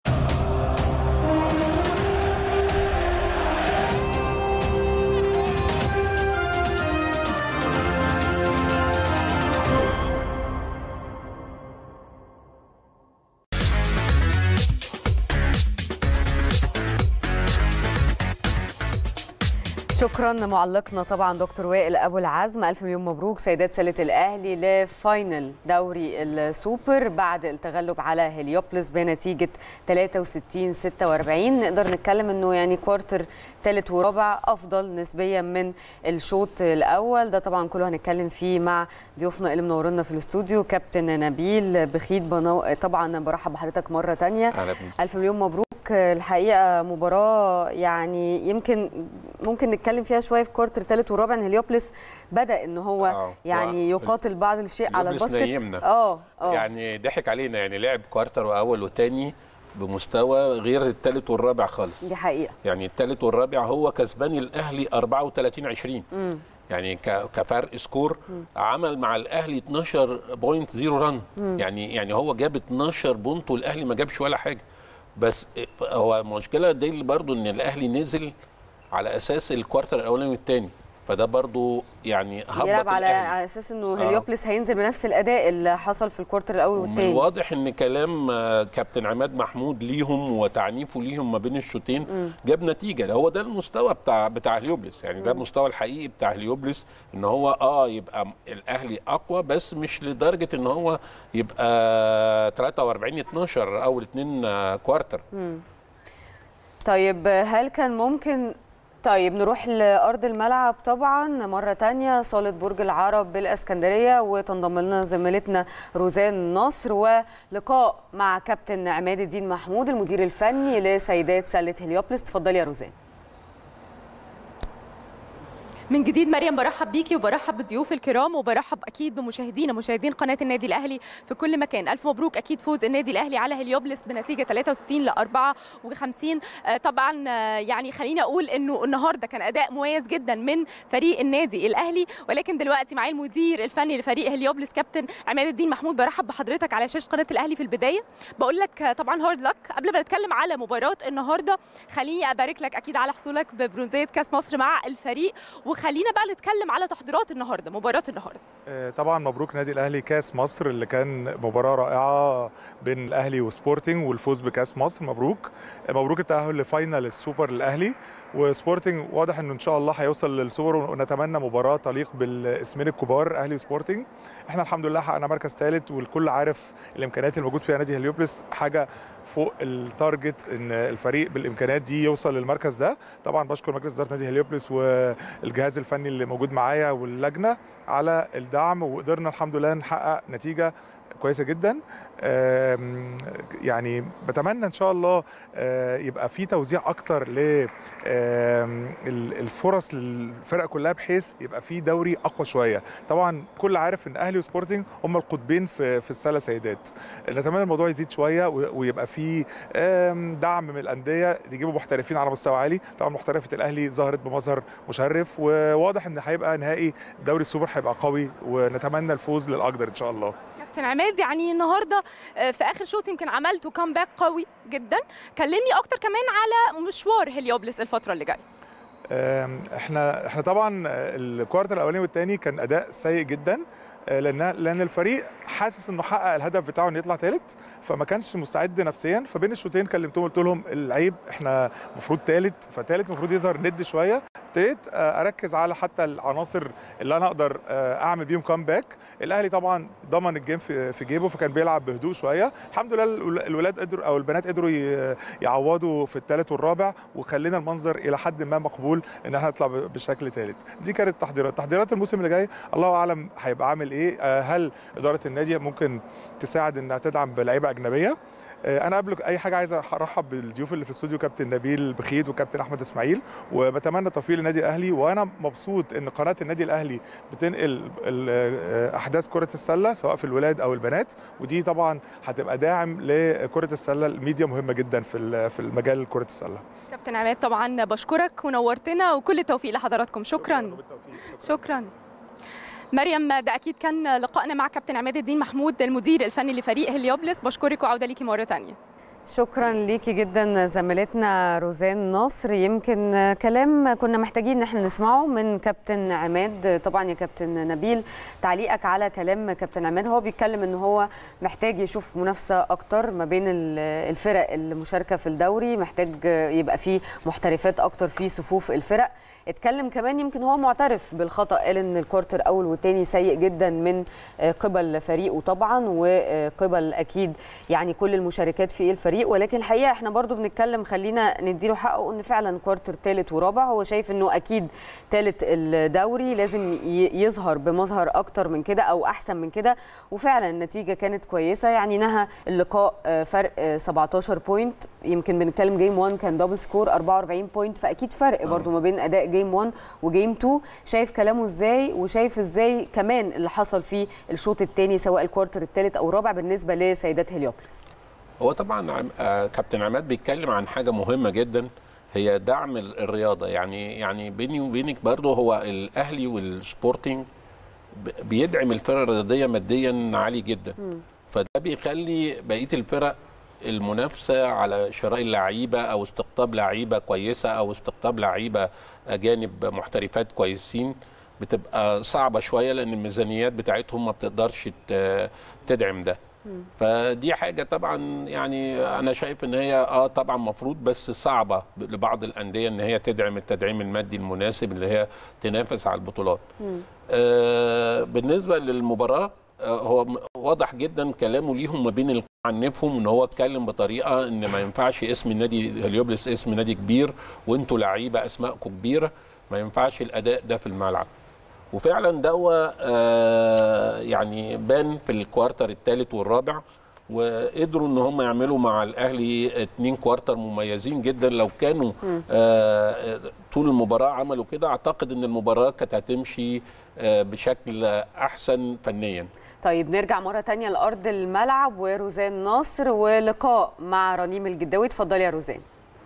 شكرا معلقنا طبعا دكتور وائل ابو العزم الف مليون مبروك سيدات سله الاهلي لفاينل دوري السوبر بعد التغلب على هليوبلس بنتيجه 63 46 نقدر نتكلم انه يعني كوارتر ثالث ورابع افضل نسبيا من الشوط الاول ده طبعا كله هنتكلم فيه مع ضيوفنا اللي منورنا في الاستوديو كابتن نبيل بخيت بنو... طبعا برحب بحضرتك مره ثانيه أهلا بيك. الف مليون مبروك الحقيقه مباراه يعني يمكن ممكن نتكلم فيها شويه في كوارتر ثالث ورابع ان هليوبلس بدا ان هو آه. يعني و- يقاتل بعض الشيء على هليوبلس الباسكت نيمنا. اه اه يعني ضحك علينا يعني لعب كوارتر واول وتاني بمستوى غير الثالث والرابع خالص دي حقيقه يعني الثالث والرابع هو كسبان الاهلي 34 20 يعني ك- كفرق سكور عمل مع الاهلي 12.0 رن يعني يعني هو جاب 12 بونت والاهلي ما جابش ولا حاجه بس هو المشكله دي برضو ان الاهلي نزل على اساس الكوارتر الاولاني والثاني فده برضو يعني هبط بيلعب على الأهلي. على اساس انه آه. هليوبلس هينزل بنفس الاداء اللي حصل في الكوارتر الاول ومن والثاني الواضح ان كلام آه، كابتن عماد محمود ليهم وتعنيفه ليهم ما بين الشوطين جاب نتيجه هو ده المستوى بتاع بتاع هليوبلس يعني ده المستوى الحقيقي بتاع هليوبلس ان هو اه يبقى م- الاهلي اقوى بس مش لدرجه ان هو يبقى 43 12 اول اتنين آه، كوارتر طيب هل كان ممكن طيب نروح لأرض الملعب طبعا مرة تانية صالة برج العرب بالإسكندرية وتنضم لنا زميلتنا روزان نصر ولقاء مع كابتن عماد الدين محمود المدير الفني لسيدات سلة هليوبلس تفضلي يا روزان من جديد مريم برحب بيكي وبرحب بضيوف الكرام وبرحب اكيد بمشاهدينا مشاهدين قناه النادي الاهلي في كل مكان الف مبروك اكيد فوز النادي الاهلي على هليوبلس بنتيجه 63 ل 54 آه، طبعا آه، يعني خليني اقول انه النهارده كان اداء مميز جدا من فريق النادي الاهلي ولكن دلوقتي معايا المدير الفني لفريق هليوبلس كابتن عماد الدين محمود برحب بحضرتك على شاشه قناه الاهلي في البدايه بقول لك آه، طبعا هارد لك قبل ما نتكلم على مباراه النهارده خليني ابارك لك اكيد على حصولك ببرونزيه كاس مصر مع الفريق وخلينا بقى نتكلم على تحضيرات النهارده مباراه النهارده آه، طبعا مبروك نادي الاهلي كاس مصر اللي كان مباراه رائعه بين الاهلي وسبورتنج والفوز بكاس مصر مبروك آه، مبروك التاهل لفاينل السوبر الاهلي وسبورتنج واضح انه ان شاء الله هيوصل للسوبر ونتمنى مباراه تليق بالاسمين الكبار اهلي وسبورتنج احنا الحمد لله حققنا مركز ثالث والكل عارف الامكانيات الموجود فيها نادي هليوبلس حاجه فوق التارجت ان الفريق بالامكانيات دي يوصل للمركز ده طبعا بشكر مجلس اداره نادي هليوبلس والجهاز الفني اللي موجود معايا واللجنه على الدعم وقدرنا الحمد لله نحقق نتيجه كويسه جدا آم، يعني بتمنى ان شاء الله آه، يبقى في توزيع اكتر ل آم، ال- الفرص للفرق كلها بحيث يبقى في دوري اقوى شويه طبعا كل عارف ان اهلي وسبورتنج هم القطبين في في السله سيدات نتمنى الموضوع يزيد شويه و- ويبقى في آم، دعم من الانديه يجيبوا محترفين على مستوى عالي طبعا محترفه الاهلي ظهرت بمظهر مشرف وواضح ان هيبقى نهائي دوري السوبر هيبقى قوي ونتمنى الفوز للاقدر ان شاء الله كابتن عماد يعني النهارده آه، في اخر شوط يمكن عملتوا كامباك قوي جدا كلمني اكتر كمان على مشوار هليوبلس الفتره اللي جايه آم، احنا احنا طبعا الكوارتر الاولاني والثاني كان اداء سيء جدا آه، لان لان الفريق حاسس انه حقق الهدف بتاعه انه يطلع ثالث فما كانش مستعد نفسيا فبين الشوطين كلمتهم قلت لهم العيب احنا المفروض ثالث فثالث المفروض يظهر ند شويه ابتديت آه، اركز على حتى العناصر اللي انا اقدر آه، اعمل بيهم كامباك الاهلي طبعا ضمن الجيم في في جيبه فكان بيلعب بهدوء شويه الحمد لله الول- الولاد قدروا او البنات قدروا ي- يعوضوا في الثالث والرابع وخلينا المنظر الى حد ما مقبول ان احنا نطلع ب- بشكل ثالث دي كانت تحضيرات تحضيرات الموسم اللي جاي الله اعلم هيبقى عامل ايه آه، هل اداره النادي ممكن تساعد انها تدعم بلعيبه اجنبيه آه، انا قبل اي حاجه عايز ارحب بالضيوف اللي في الاستوديو كابتن نبيل بخيت وكابتن احمد اسماعيل وبتمنى التوفيق للنادي الاهلي وانا مبسوط ان قناه النادي الاهلي بتنقل ال- آه، احداث كره السله سواء في الولاد او البنات ودي طبعا هتبقى داعم لكره السله الميديا مهمه جدا في ال- في المجال كره السله كابتن عماد طبعا بشكرك ونورتنا وكل التوفيق لحضراتكم شكرا شكرا مريم ده اكيد كان لقائنا مع كابتن عماد الدين محمود المدير الفني لفريق هليوبلس بشكرك وعوده ليكي مره ثانيه شكرا ليكي جدا زميلتنا روزان نصر يمكن كلام كنا محتاجين ان احنا نسمعه من كابتن عماد طبعا يا كابتن نبيل تعليقك على كلام كابتن عماد هو بيتكلم ان هو محتاج يشوف منافسه اكتر ما بين ال- الفرق المشاركه في الدوري محتاج يبقى فيه محترفات اكتر في صفوف الفرق اتكلم كمان يمكن هو معترف بالخطا قال ان الكوارتر اول والتاني سيء جدا من آه، قبل فريقه طبعا وقبل اكيد يعني كل المشاركات في الفريق ولكن الحقيقه احنا برضو بنتكلم خلينا نديله حقه ان فعلا كوارتر ثالث ورابع هو شايف انه اكيد ثالث الدوري لازم ي- يظهر بمظهر اكتر من كده او احسن من كده وفعلا النتيجه كانت كويسه يعني نهى اللقاء آه، فرق آه، 17 بوينت يمكن بنتكلم جيم 1 كان دبل سكور 44 بوينت فاكيد فرق برضو ما بين اداء جيم 1 وجيم 2 شايف كلامه ازاي وشايف ازاي كمان اللي حصل في الشوط الثاني سواء الكوارتر الثالث او الرابع بالنسبه لسيدات هليوبلس هو طبعا عم- آه، كابتن عماد بيتكلم عن حاجه مهمه جدا هي دعم ال- الرياضه يعني يعني بيني وبينك برضه هو الاهلي والسبورتنج ب- بيدعم الفرق الرياضيه ماديا عالي جدا فده بيخلي بقيه الفرق المنافسه على شراء اللعيبه او استقطاب لعيبه كويسه او استقطاب لعيبه اجانب محترفات كويسين بتبقى صعبه شويه لان الميزانيات بتاعتهم ما بتقدرش ت- تدعم ده فدي حاجه طبعا يعني انا شايف ان هي اه طبعا مفروض بس صعبه لبعض الانديه ان هي تدعم التدعيم المادي المناسب اللي هي تنافس على البطولات آه بالنسبه للمباراه آه هو م- واضح جدا كلامه ليهم ما بين عنفهم ان هو اتكلم بطريقه ان ما ينفعش اسم النادي هليوبلس اسم نادي كبير وانتوا لعيبه اسمائكم كبيره ما ينفعش الاداء ده في الملعب وفعلا ده آه يعني بان في الكوارتر الثالث والرابع وقدروا ان هم يعملوا مع الاهلي اتنين كوارتر مميزين جدا لو كانوا آه طول المباراه عملوا كده اعتقد ان المباراه كانت هتمشي آه بشكل احسن فنيا طيب نرجع مرة تانية لأرض الملعب وروزان ناصر ولقاء مع رنيم الجداوي اتفضلي يا روزان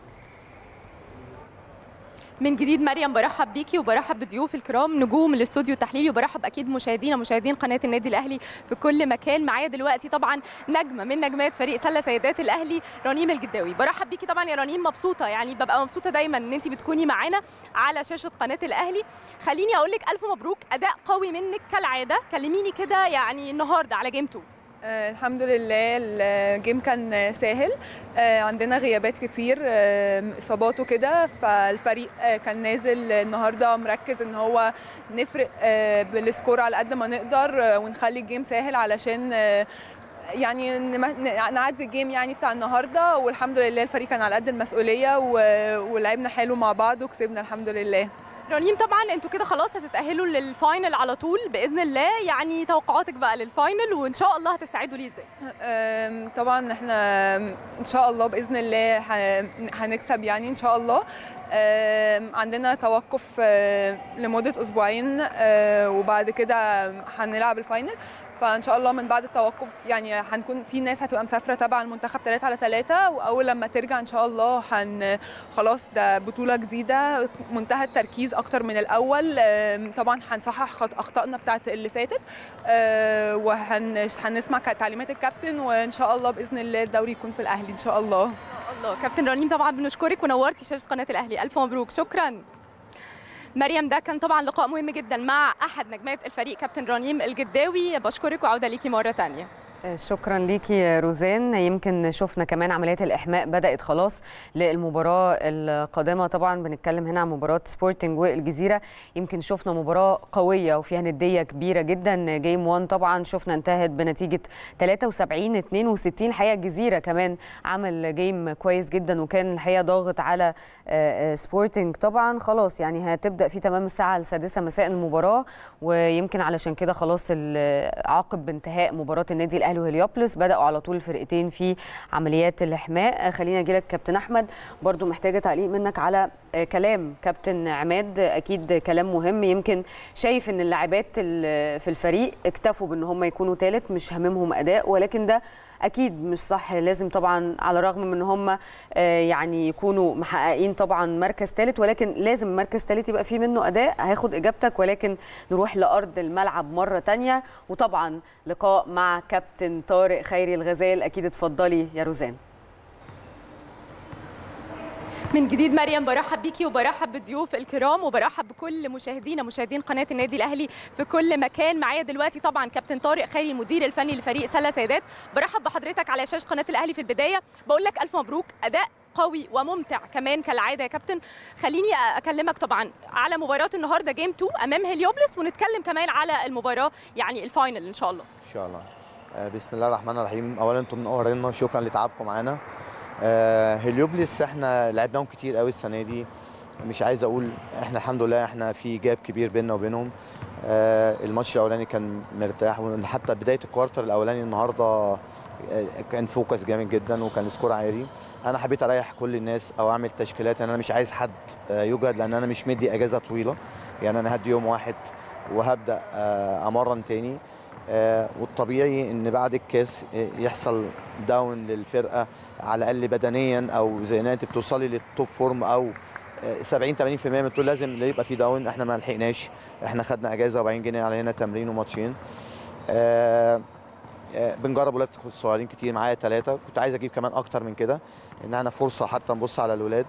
من جديد مريم برحب بيكي وبرحب بضيوف الكرام نجوم الاستوديو التحليلي وبرحب اكيد مشاهدينا مشاهدين قناه النادي الاهلي في كل مكان معايا دلوقتي طبعا نجمه من نجمات فريق سله سيدات الاهلي رنيم الجداوي برحب بيكي طبعا يا رنيم مبسوطه يعني ببقى مبسوطه دايما ان انت بتكوني معانا على شاشه قناه الاهلي خليني اقول لك الف مبروك اداء قوي منك كالعاده كلميني كده يعني النهارده على جيم 2 آه، الحمد لله الجيم كان سهل آه، عندنا غيابات كتير آه، اصابات وكده فالفريق آه، كان نازل النهارده مركز ان هو نفرق آه، بالسكور على قد ما نقدر آه، ونخلي الجيم سهل علشان آه، يعني نم- ن- نعدي الجيم يعني بتاع النهارده والحمد لله الفريق كان على قد المسؤوليه و- ولعبنا حلو مع بعض وكسبنا الحمد لله رنيم طبعا انتوا كده خلاص هتتاهلوا للفاينل على طول باذن الله يعني توقعاتك بقى للفاينل وان شاء الله هتستعدوا ليه ازاي أم، طبعا احنا ان شاء الله باذن الله ه- هنكسب يعني ان شاء الله أم، عندنا توقف أه، لمده اسبوعين أه، وبعد كده هنلعب الفاينل فان شاء الله من بعد التوقف يعني هنكون في ناس هتبقى مسافره تبع المنتخب 3 على 3 واول لما ترجع ان شاء الله هن خلاص ده بطوله جديده منتهى التركيز اكتر من الاول أم، طبعا هنصحح خط- اخطائنا بتاعت اللي فاتت وهنسمع تعليمات الكابتن وان شاء الله باذن الله الدوري يكون في الاهلي ان شاء الله الله كابتن رنيم طبعا بنشكرك ونورتي شاشه قناه الاهلي الف مبروك شكرا مريم ده كان طبعا لقاء مهم جدا مع احد نجمات الفريق كابتن رنيم الجداوي بشكرك وعوده ليكي مره ثانيه شكرا ليكي يا روزان يمكن شفنا كمان عمليات الاحماء بدات خلاص للمباراه القادمه طبعا بنتكلم هنا عن مباراه سبورتنج والجزيره يمكن شفنا مباراه قويه وفيها نديه كبيره جدا جيم 1 طبعا شفنا انتهت بنتيجه 73 62 الحقيقه الجزيره كمان عمل جيم كويس جدا وكان الحقيقه ضاغط على آه، آه، سبورتنج طبعا خلاص يعني هتبدا في تمام الساعه السادسه مساء المباراه ويمكن علشان كده خلاص ال- عقب بانتهاء مباراه النادي الاهلي وهليوبلس بداوا على طول الفرقتين في عمليات الاحماء آه، خلينا اجي لك كابتن احمد برضو محتاجه تعليق منك على آه، كلام كابتن عماد اكيد كلام مهم يمكن شايف ان اللاعبات ال- في الفريق اكتفوا بان هم يكونوا ثالث مش هاممهم اداء ولكن ده اكيد مش صح لازم طبعا على الرغم من ان هم آه، يعني يكونوا محققين طبعا مركز ثالث ولكن لازم مركز ثالث يبقى فيه منه اداء هاخد اجابتك ولكن نروح لارض الملعب مره تانية وطبعا لقاء مع كابتن طارق خيري الغزال اكيد اتفضلي يا روزان من جديد مريم برحب بيكي وبرحب بضيوف الكرام وبرحب بكل مشاهدينا مشاهدين قناه النادي الاهلي في كل مكان معايا دلوقتي طبعا كابتن طارق خيري المدير الفني لفريق سله سيدات برحب بحضرتك على شاشه قناه الاهلي في البدايه بقول لك الف مبروك اداء قوي وممتع كمان كالعاده يا كابتن خليني اكلمك طبعا على مباراه النهارده جيم 2 امام هليوبلس ونتكلم كمان على المباراه يعني الفاينل ان شاء الله ان شاء الله آه، بسم الله الرحمن الرحيم اولا انتم منورينا شكرا لتعبكم معانا آه، هليوبلس احنا لعبناهم كتير قوي السنه دي مش عايز اقول احنا الحمد لله احنا في جاب كبير بيننا وبينهم آه، الماتش الاولاني كان مرتاح وحتى بدايه الكوارتر الاولاني النهارده آه، كان فوكس جامد جدا وكان السكور عالي انا حبيت اريح كل الناس او اعمل تشكيلات انا مش عايز حد آه، يجهد لان انا مش مدي اجازه طويله يعني انا هدي يوم واحد وهبدا آه، امرن تاني آه، والطبيعي ان بعد الكاس آه، يحصل داون للفرقه على الاقل بدنيا او زي ما انت بتوصلي للتوب فورم او آه، 70 80% من الطول لازم يبقى في داون احنا ما لحقناش احنا خدنا اجازه وبعدين جينا على هنا تمرين وماتشين آه، آه، بنجرب ولاد صغيرين كتير معايا ثلاثه كنت عايز اجيب كمان اكتر من كده ان انا فرصه حتى نبص على الولاد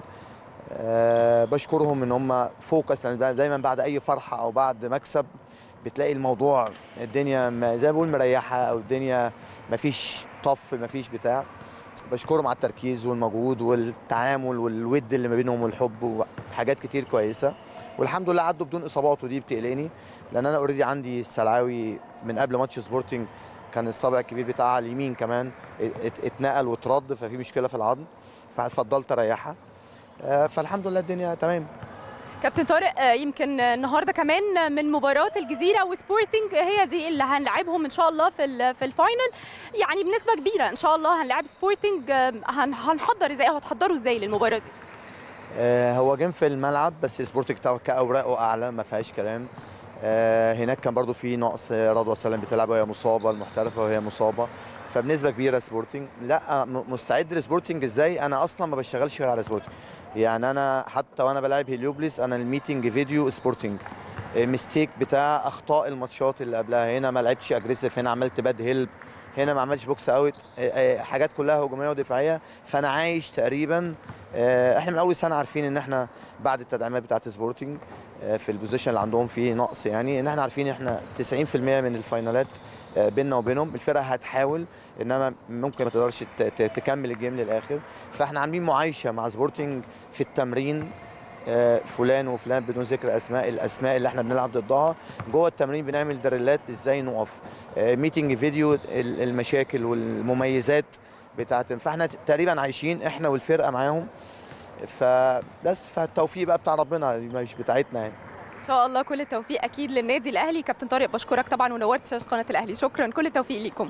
أه بشكرهم ان هم فوكس لان دايما بعد اي فرحه او بعد مكسب بتلاقي الموضوع الدنيا م- زي ما بقول مريحه او الدنيا مفيش طف مفيش بتاع بشكرهم على التركيز والمجهود والتعامل والود اللي ما بينهم والحب وحاجات كتير كويسه والحمد لله عدوا بدون اصابات ودي بتقلقني لان انا اوريدي عندي السلعاوي من قبل ماتش سبورتنج كان الصابع الكبير بتاعها على اليمين كمان ات- اتنقل واترد ففي مشكله في العظم ففضلت اريحها آه، فالحمد لله الدنيا تمام كابتن طارق آه، يمكن آه، النهارده كمان من مباراه الجزيره وسبورتنج هي دي اللي هنلعبهم ان شاء الله في ال- في الفاينل يعني بنسبه كبيره ان شاء الله هنلعب سبورتنج آه، هن- هنحضر ازاي او هتحضروا ازاي للمباراه دي آه، هو جيم في الملعب بس سبورتنج بتاعه كاوراقه اعلى ما فيهاش كلام آه، هناك كان برضو في نقص آه، رضوى سلام بتلعب وهي مصابه المحترفه وهي مصابه فبنسبه كبيره سبورتنج لا آه، م- مستعد لسبورتنج ازاي انا اصلا ما بشتغلش غير على سبورتنج يعني انا حتى وانا بلعب هليوبلس انا الميتنج فيديو سبورتنج ميستيك بتاع اخطاء الماتشات اللي قبلها هنا ما لعبتش اجريسيف هنا عملت باد هيلب هنا ما عملتش بوكس اوت آه، آه، حاجات كلها هجوميه ودفاعيه فانا عايش تقريبا آه، احنا من اول سنه عارفين ان احنا بعد التدعيمات بتاعت سبورتنج آه، في البوزيشن اللي عندهم فيه نقص يعني ان احنا عارفين احنا 90% من الفاينالات آه، بيننا وبينهم الفرقه هتحاول انما ممكن ما تقدرش ت- ت- تكمل الجيم للاخر فاحنا عاملين معايشه مع سبورتنج في التمرين آه، فلان وفلان بدون ذكر اسماء الاسماء اللي احنا بنلعب ضدها جوه التمرين بنعمل دريلات ازاي نقف آه، ميتنج فيديو ال- المشاكل والمميزات بتاعت فاحنا تقريبا عايشين احنا والفرقه معاهم فبس فالتوفيق بقى بتاع ربنا مش بتاعتنا يعني ان شاء الله كل التوفيق اكيد للنادي الاهلي كابتن طارق بشكرك طبعا ونورت شاشه قناه الاهلي شكرا كل التوفيق ليكم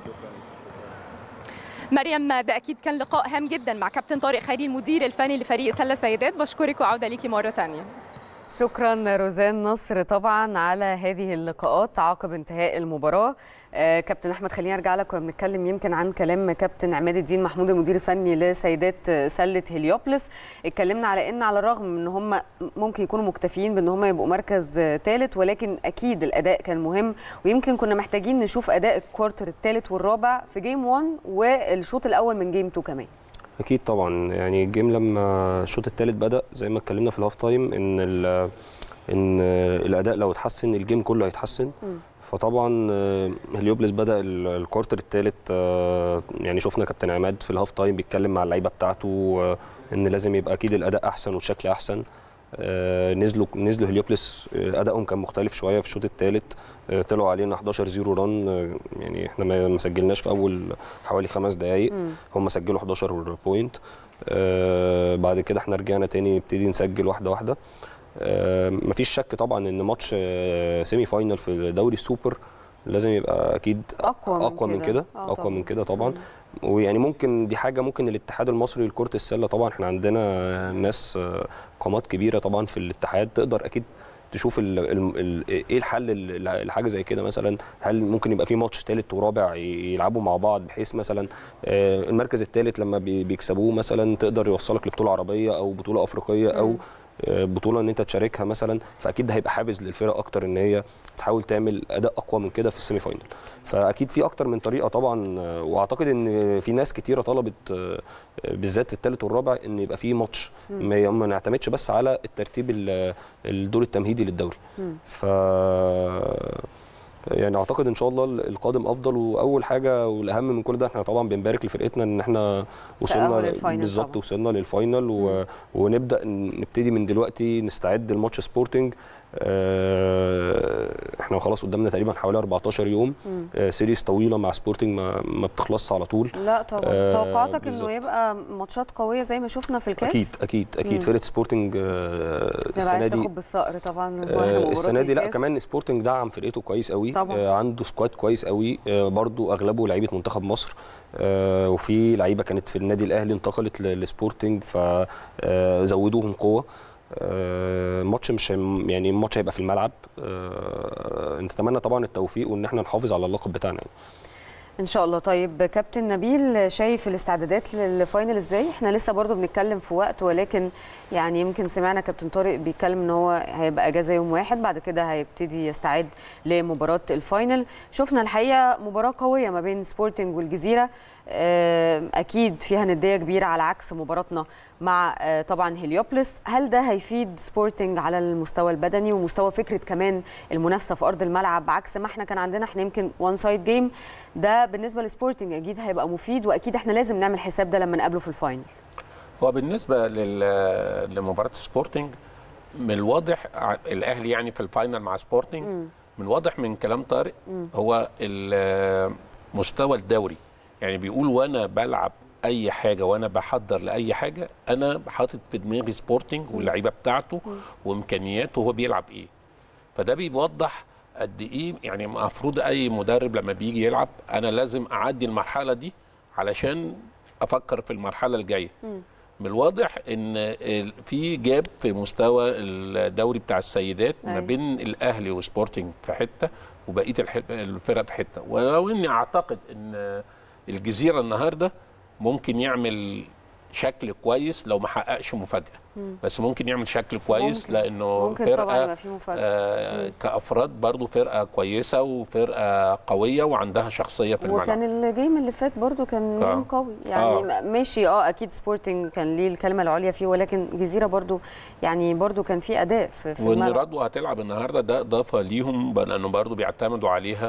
مريم ده اكيد كان لقاء هام جدا مع كابتن طارق خيري المدير الفني لفريق سله سيدات بشكرك وعوده ليكي مره ثانيه شكرا روزان نصر طبعا على هذه اللقاءات عقب انتهاء المباراه آه كابتن احمد خلينا ارجع لك كنا بنتكلم يمكن عن كلام كابتن عماد الدين محمود المدير الفني لسيدات سله هليوبلس اتكلمنا على ان على الرغم من ان هم ممكن يكونوا مكتفيين بان هم يبقوا مركز ثالث ولكن اكيد الاداء كان مهم ويمكن كنا محتاجين نشوف اداء الكوارتر الثالث والرابع في جيم 1 والشوط الاول من جيم 2 كمان اكيد طبعا يعني الجيم لما الشوط الثالث بدا زي ما اتكلمنا في الهاف تايم ان ال- ان الاداء لو اتحسن الجيم كله هيتحسن فطبعا آه، هليوبلس بدا ال- الكوارتر الثالث يعني شفنا كابتن عماد في الهاف تايم بيتكلم مع اللعيبه بتاعته آه، ان لازم يبقى اكيد الاداء احسن والشكل احسن آه، نزلوا نزلوا هليوبلس آه، ادائهم كان مختلف شويه في الشوط الثالث طلعوا علينا 11 0 ران آه، يعني احنا ما ما سجلناش في اول حوالي خمس دقائق هم سجلوا 11 بوينت آه بعد كده احنا رجعنا تاني نبتدي نسجل واحده واحده آه مفيش شك طبعا ان ماتش آه سيمي فاينل في دوري السوبر لازم يبقى اكيد اقوى من اقوى من كده. كده آه اقوى طبعاً. من كده طبعا ويعني ممكن دي حاجه ممكن الاتحاد المصري لكره السله طبعا احنا عندنا ناس آه، قامات كبيره طبعا في الاتحاد تقدر اكيد تشوف ال ال ال ايه الحل ال- لحاجه زي كده مثلا هل ممكن يبقى في ماتش ثالث ورابع ي- يلعبوا مع بعض بحيث مثلا آه، المركز الثالث لما بي- بيكسبوه مثلا تقدر يوصلك لبطوله عربيه او بطوله افريقيه او آه، بطوله ان انت تشاركها مثلا فاكيد ده هيبقى حافز للفرق اكتر ان هي تحاول تعمل اداء اقوى من كده في السيمي فاينل فاكيد في اكتر من طريقه طبعا آه، واعتقد ان في ناس كتيره طلبت آه، بالذات في الثالث والرابع ان يبقى في ماتش ما ما نعتمدش بس على الترتيب ال- الدور التمهيدي للدوري ف يعني اعتقد ان شاء الله القادم افضل واول حاجه والاهم من كل ده احنا طبعا بنبارك لفرقتنا ان احنا وصلنا تأهل للفاينل بالظبط طبعاً. وصلنا للفاينل و... ونبدا نبتدي من دلوقتي نستعد لماتش سبورتنج آه، احنا خلاص قدامنا تقريبا حوالي 14 يوم آه، سيريز طويله مع سبورتنج ما, ما بتخلصش على طول لا طبعا آه، توقعاتك بالظبط. انه يبقى ماتشات قويه زي ما شفنا في الكاس اكيد اكيد مم. اكيد فرقه سبورتنج آه، تبقى السنه عايز دي تاخد بالثأر طبعا آه، مباراة السنه دي لا الكاس. كمان سبورتنج دعم فرقته كويس قوي طبعاً. آه، عنده سكواد كويس قوي آه، برضو اغلبه لعيبه منتخب مصر آه، وفي لعيبه كانت في النادي الاهلي انتقلت ل- لسبورتنج فزودوهم قوه آه، ماتش مش هيم- يعني الماتش هيبقى في الملعب آه، نتمنى طبعا التوفيق وان احنا نحافظ على اللقب بتاعنا يعني. ان شاء الله طيب كابتن نبيل شايف الاستعدادات للفاينل ازاي احنا لسه برضو بنتكلم في وقت ولكن يعني يمكن سمعنا كابتن طارق بيتكلم ان هو هيبقى اجازه يوم واحد بعد كده هيبتدي يستعد لمباراه الفاينل شفنا الحقيقه مباراه قويه ما بين سبورتنج والجزيره آه، اكيد فيها نديه كبيره على عكس مباراتنا مع آه، طبعا هليوبلس هل ده هيفيد سبورتنج على المستوى البدني ومستوى فكره كمان المنافسه في ارض الملعب عكس ما احنا كان عندنا احنا يمكن وان سايد جيم ده بالنسبه لسبورتنج اكيد هيبقى مفيد واكيد احنا لازم نعمل حساب ده لما نقابله في الفاينل هو بالنسبه لل- لمباراه سبورتنج من الواضح ع- الاهلي يعني في الفاينل مع سبورتنج من الواضح من كلام طارق هو ال- مستوى الدوري يعني بيقول وانا بلعب اي حاجه وانا بحضر لاي حاجه انا حاطط في دماغي سبورتنج واللعيبه بتاعته وامكانياته وهو بيلعب ايه فده بيوضح قد ايه يعني المفروض اي مدرب لما بيجي يلعب انا لازم اعدي المرحله دي علشان افكر في المرحله الجايه من الواضح ان ال- في جاب في مستوى الدوري بتاع السيدات ما أيوة. بين الاهلي وسبورتنج في حته وبقيه الح- الفرق في حته ولو اني اعتقد ان الجزيره النهارده ممكن يعمل شكل كويس لو ما حققش مفاجاه بس ممكن يعمل شكل كويس ممكن. لانه ممكن فرقه طبعا يبقى في مفاجاه آه كافراد برضو فرقه كويسه وفرقه قويه وعندها شخصيه في الملعب وكان الجيم اللي فات برضو كان آه. جيم قوي يعني آه. ماشي اه اكيد سبورتنج كان ليه الكلمه العليا فيه ولكن جزيره برضو يعني برضو كان في اداء في, في وان الملعب رضوى هتلعب النهارده ده اضافه ليهم لانه برضو بيعتمدوا عليها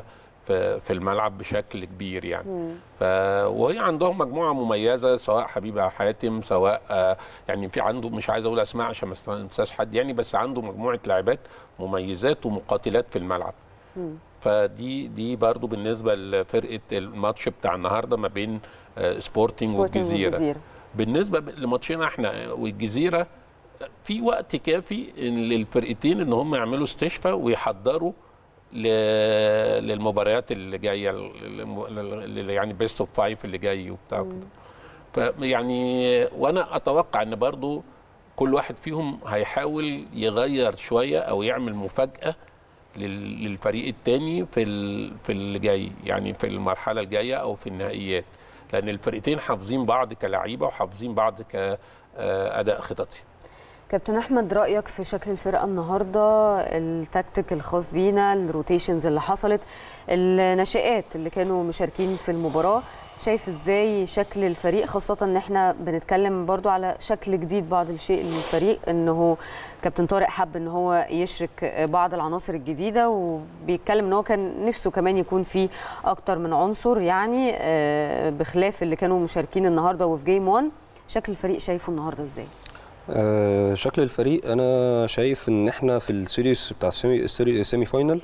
في في الملعب بشكل كبير يعني مم. ف وهي عندهم مجموعه مميزه سواء حبيب حاتم سواء آه، يعني في عنده مش عايز اقول اسماء عشان ما انساش حد يعني بس عنده مجموعه لاعبات مميزات ومقاتلات في الملعب مم. فدي دي برضو بالنسبه لفرقه الماتش بتاع النهارده ما بين آه، سبورتنج سبورتنج والجزيره والجزيرة. بالنسبه ب- لماتشنا احنا والجزيره في وقت كافي إن- للفرقتين ان هم يعملوا استشفاء ويحضروا ل- للمباريات اللي جايه الم- اللي يعني بيست اوف فايف اللي جاي وبتاع كده فيعني وانا اتوقع ان برضو كل واحد فيهم هيحاول يغير شويه او يعمل مفاجاه لل- للفريق التاني في ال- في اللي جاي يعني في المرحله الجايه او في النهائيات لان الفرقتين حافظين بعض كلعيبه وحافظين بعض كاداء خططي كابتن احمد رايك في شكل الفرقه النهارده التكتيك الخاص بينا الروتيشنز اللي حصلت الناشئات اللي كانوا مشاركين في المباراه شايف ازاي شكل الفريق خاصه ان احنا بنتكلم برضو على شكل جديد بعض الشيء للفريق انه كابتن طارق حب ان هو يشرك بعض العناصر الجديده وبيتكلم ان هو كان نفسه كمان يكون في اكتر من عنصر يعني آه، بخلاف اللي كانوا مشاركين النهارده وفي جيم 1 شكل الفريق شايفه النهارده ازاي آه، شكل الفريق انا شايف ان احنا في السيريس بتاع السيمي, السيري- السيمي فاينل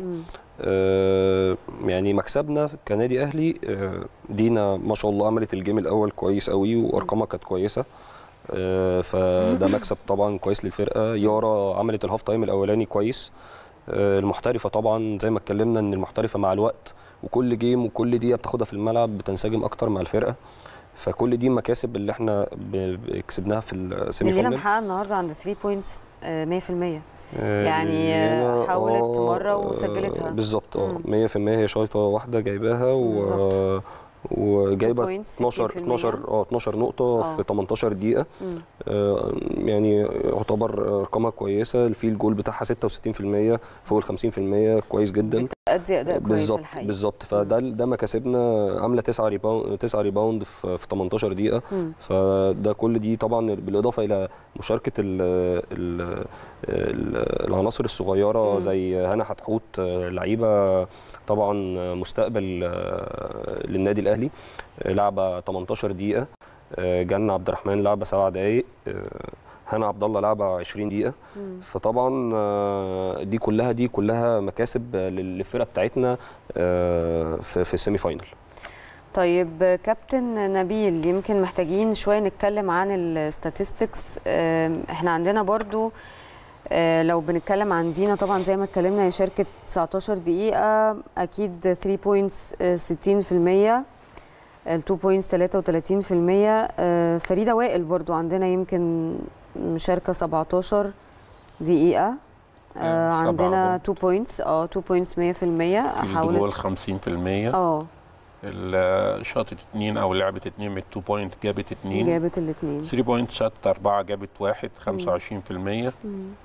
آه، يعني مكسبنا كنادي اهلي آه، دينا ما شاء الله عملت الجيم الاول كويس قوي وارقامها كانت كويسه آه، فده مكسب طبعا كويس للفرقه يارا عملت الهاف تايم الاولاني كويس آه، المحترفه طبعا زي ما اتكلمنا ان المحترفه مع الوقت وكل جيم وكل دقيقه بتاخدها في الملعب بتنسجم اكتر مع الفرقه فكل دي مكاسب اللي احنا ب- ب- كسبناها في السيمي ميلينا فاينل محقق النهارده عند 3 بوينتس 100% آه، يعني لينا- حاولت آه، مرة آه، وسجلتها. بالظبط اه مم. 100% هي شايطه واحده جايباها و وجايبه points، 12 60%. 12 اه 12 نقطه آه. في 18 دقيقه مم. آه، يعني يعتبر ارقامها كويسه الفيل جول بتاعها 66% فوق ال 50% كويس جدا بتأدي اداء كويس بالظبط الحقيقه بالظبط فده ده مكاسبنا عامله 9 ريباوند 9 ريباوند في في 18 دقيقه مم. فده كل دي طبعا بالاضافه الى مشاركه ال ال ال العناصر الصغيره مم. زي هنا حتحوت آه، لعيبه طبعا مستقبل آه، للنادي الاهلي آه، لعبه 18 دقيقه آه، جنة عبد الرحمن لعبه 7 دقائق هنا عبد الله لعبه 20 دقيقه مم. فطبعا آه، دي كلها دي كلها مكاسب آه، للفرقه بتاعتنا آه، في في السيمي فاينل طيب كابتن نبيل يمكن محتاجين شويه نتكلم عن الستاتستكس احنا عندنا برضو آه، لو بنتكلم عن دينا طبعا زي ما اتكلمنا هي شاركت 19 دقيقه اكيد 3 بوينتس 60% ال 2 بوينتس 33% آه، فريده وائل برضو عندنا يمكن مشاركه 17 دقيقه آه، آه، سبعة عندنا برضو. 2 بوينتس اه 2 بوينتس 100% في حاولت الجول 50% اه ال- شاطت اثنين او لعبت اثنين من التو بوينت جابت اثنين جابت الاثنين 3 بوينت شات اربعه جابت واحد 25%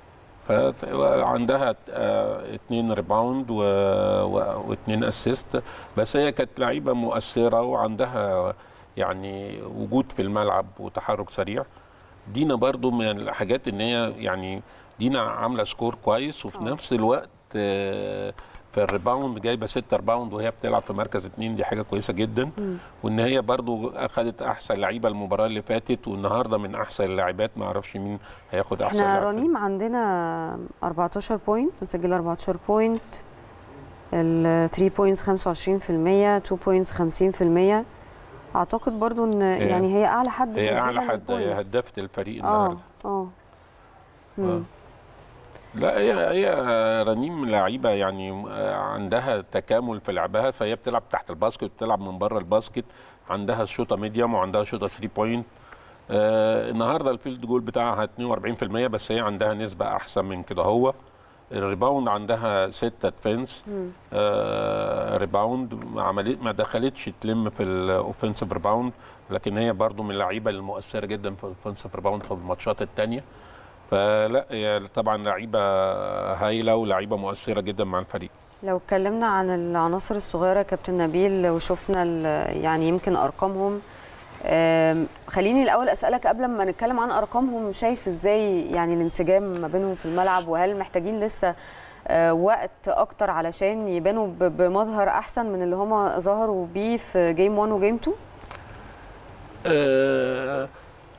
فعندها اثنين ريباوند و- و- واثنين اسيست بس هي كانت لعيبه مؤثره وعندها يعني وجود في الملعب وتحرك سريع دينا برضو من الحاجات ان هي يعني دينا عامله سكور كويس وفي نفس الوقت آه، في الريباوند جايبه 6 ريباوند وهي بتلعب في مركز اثنين دي حاجه كويسه جدا وان هي برضو اخذت احسن لعيبه المباراه اللي فاتت والنهارده من احسن اللاعبات ما اعرفش مين هياخد احسن احنا لاعب. رنيم عندنا 14 بوينت مسجله 14 بوينت ال 3 بوينتس 25% 2 بوينتس 50% اعتقد برضو ان يعني هي اعلى حد هي تسجيلاً اعلى حد هي للبوينتس. هدافه الفريق اه النهارده اه مم. لا هي هي رنيم لعيبه يعني آه، عندها تكامل في لعبها فهي بتلعب تحت الباسكت بتلعب من بره الباسكت عندها شوطه ميديوم وعندها شوطه 3 بوينت آه النهارده الفيلد جول بتاعها 42% بس هي عندها نسبه احسن من كده هو الريباوند عندها 6 ديفنس مم. آه ريباوند ما عملت ما دخلتش تلم في الاوفنسيف ريباوند لكن هي برضو من اللعيبه المؤثره جدا في الاوفنسيف ريباوند في الماتشات الثانيه فلا هي طبعا لعيبه هايله ولعيبه مؤثره جدا مع الفريق لو اتكلمنا عن العناصر الصغيره يا كابتن نبيل وشفنا ال- يعني يمكن ارقامهم آم، خليني الاول اسالك قبل ما نتكلم عن ارقامهم شايف ازاي يعني الانسجام ما بينهم في الملعب وهل محتاجين لسه آه، وقت اكتر علشان يبانوا ب- بمظهر احسن من اللي هم ظهروا بيه في جيم 1 وجيم 2 آه،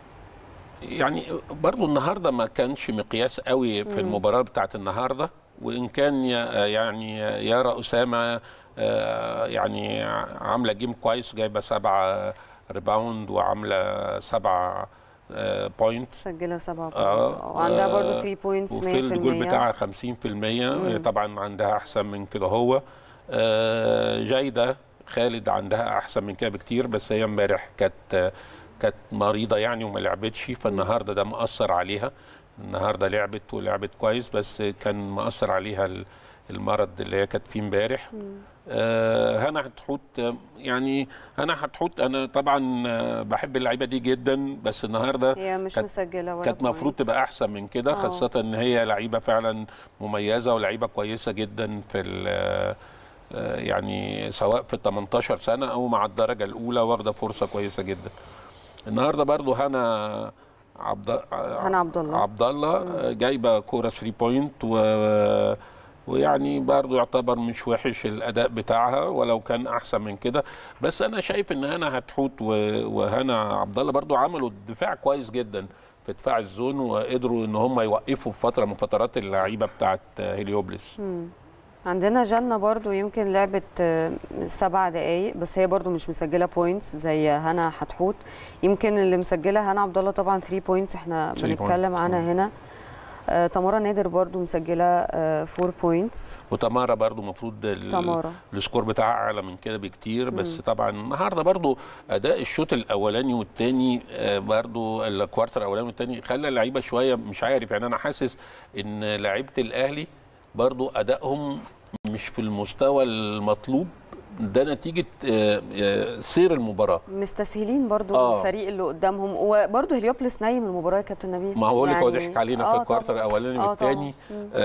يعني برضو النهارده ما كانش مقياس قوي في مم. المباراه بتاعت النهارده وان كان ي- يعني يارا اسامه آه، يعني عامله جيم كويس جايبه سبعه ريباوند وعامله سبعه بوينت مسجله سبعة اه بوينتس وعندها برضو 3 بوينتس 100% وفي الجول بتاعها 50% مم. طبعا عندها احسن من كده هو آه، جايده خالد عندها احسن من كده بكتير بس هي امبارح كانت كانت مريضه يعني وما لعبتش فالنهارده ده مأثر عليها النهارده لعبت ولعبت كويس بس كان مأثر عليها ال- المرض اللي هي كانت فيه امبارح آه، هنا هتحوت آه، يعني هنا هتحوت انا طبعا آه، بحب اللعيبه دي جدا بس النهارده هي مش كانت- مسجله ولا كانت المفروض تبقى احسن من كده آه. خاصه ان هي لعيبه فعلا مميزه ولعيبه كويسه جدا في ال- آه، يعني سواء في ال 18 سنه او مع الدرجه الاولى واخده فرصه كويسه جدا النهارده برضو هنا عبد هنا عبد الله عبد الله آه، جايبه كوره 3 بوينت و ويعني برضو يعتبر مش وحش الاداء بتاعها ولو كان احسن من كده بس انا شايف ان هنا هتحوت و- وهنا عبد الله برضو عملوا دفاع كويس جدا في دفاع الزون وقدروا ان هم يوقفوا في فتره من فترات اللعيبه بتاعت هيليوبلس مم. عندنا جنة برضو يمكن لعبت آه، سبع دقايق بس هي برضو مش مسجله بوينتس زي هنا حتحوت يمكن اللي مسجله هنا عبد الله طبعا 3 بوينتس احنا 3 بنتكلم points. عنها هنا آه، تمارا نادر برضو مسجله 4 بوينتس وتمارا برضو المفروض ال- تمارا. السكور بتاعها اعلى من كده بكتير بس مم. طبعا النهارده برضو اداء الشوط الاولاني والثاني برضو الكوارتر الاولاني والثاني خلى اللعيبه شويه مش عارف يعني انا حاسس ان لعيبه الاهلي برضو ادائهم مش في المستوى المطلوب ده نتيجه آه، آه، سير المباراه مستسهلين برضو آه. الفريق اللي قدامهم وبرضو هليوبلس نايم المباراه يا كابتن نبيل ما هو بقول لك هو يعني- ضحك علينا آه في الكوارتر طبعاً. الاولاني آه والثاني طبعاً. مم.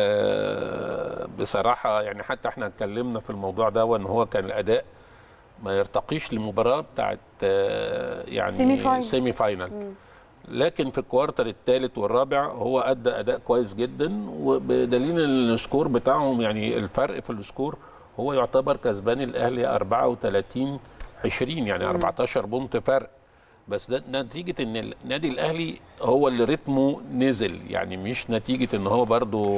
آه بصراحه يعني حتى احنا اتكلمنا في الموضوع ده وان هو كان الاداء ما يرتقيش للمباراه بتاعت آه يعني سيمي فاينل. سيمي فاينل مم. لكن في الكوارتر الثالث والرابع هو ادى اداء كويس جدا وبدليل ان السكور بتاعهم يعني الفرق في السكور هو يعتبر كسبان الاهلي 34 20 يعني مم. 14 بونت فرق بس ده نتيجه ان النادي الاهلي هو اللي رتمه نزل يعني مش نتيجه ان هو برضو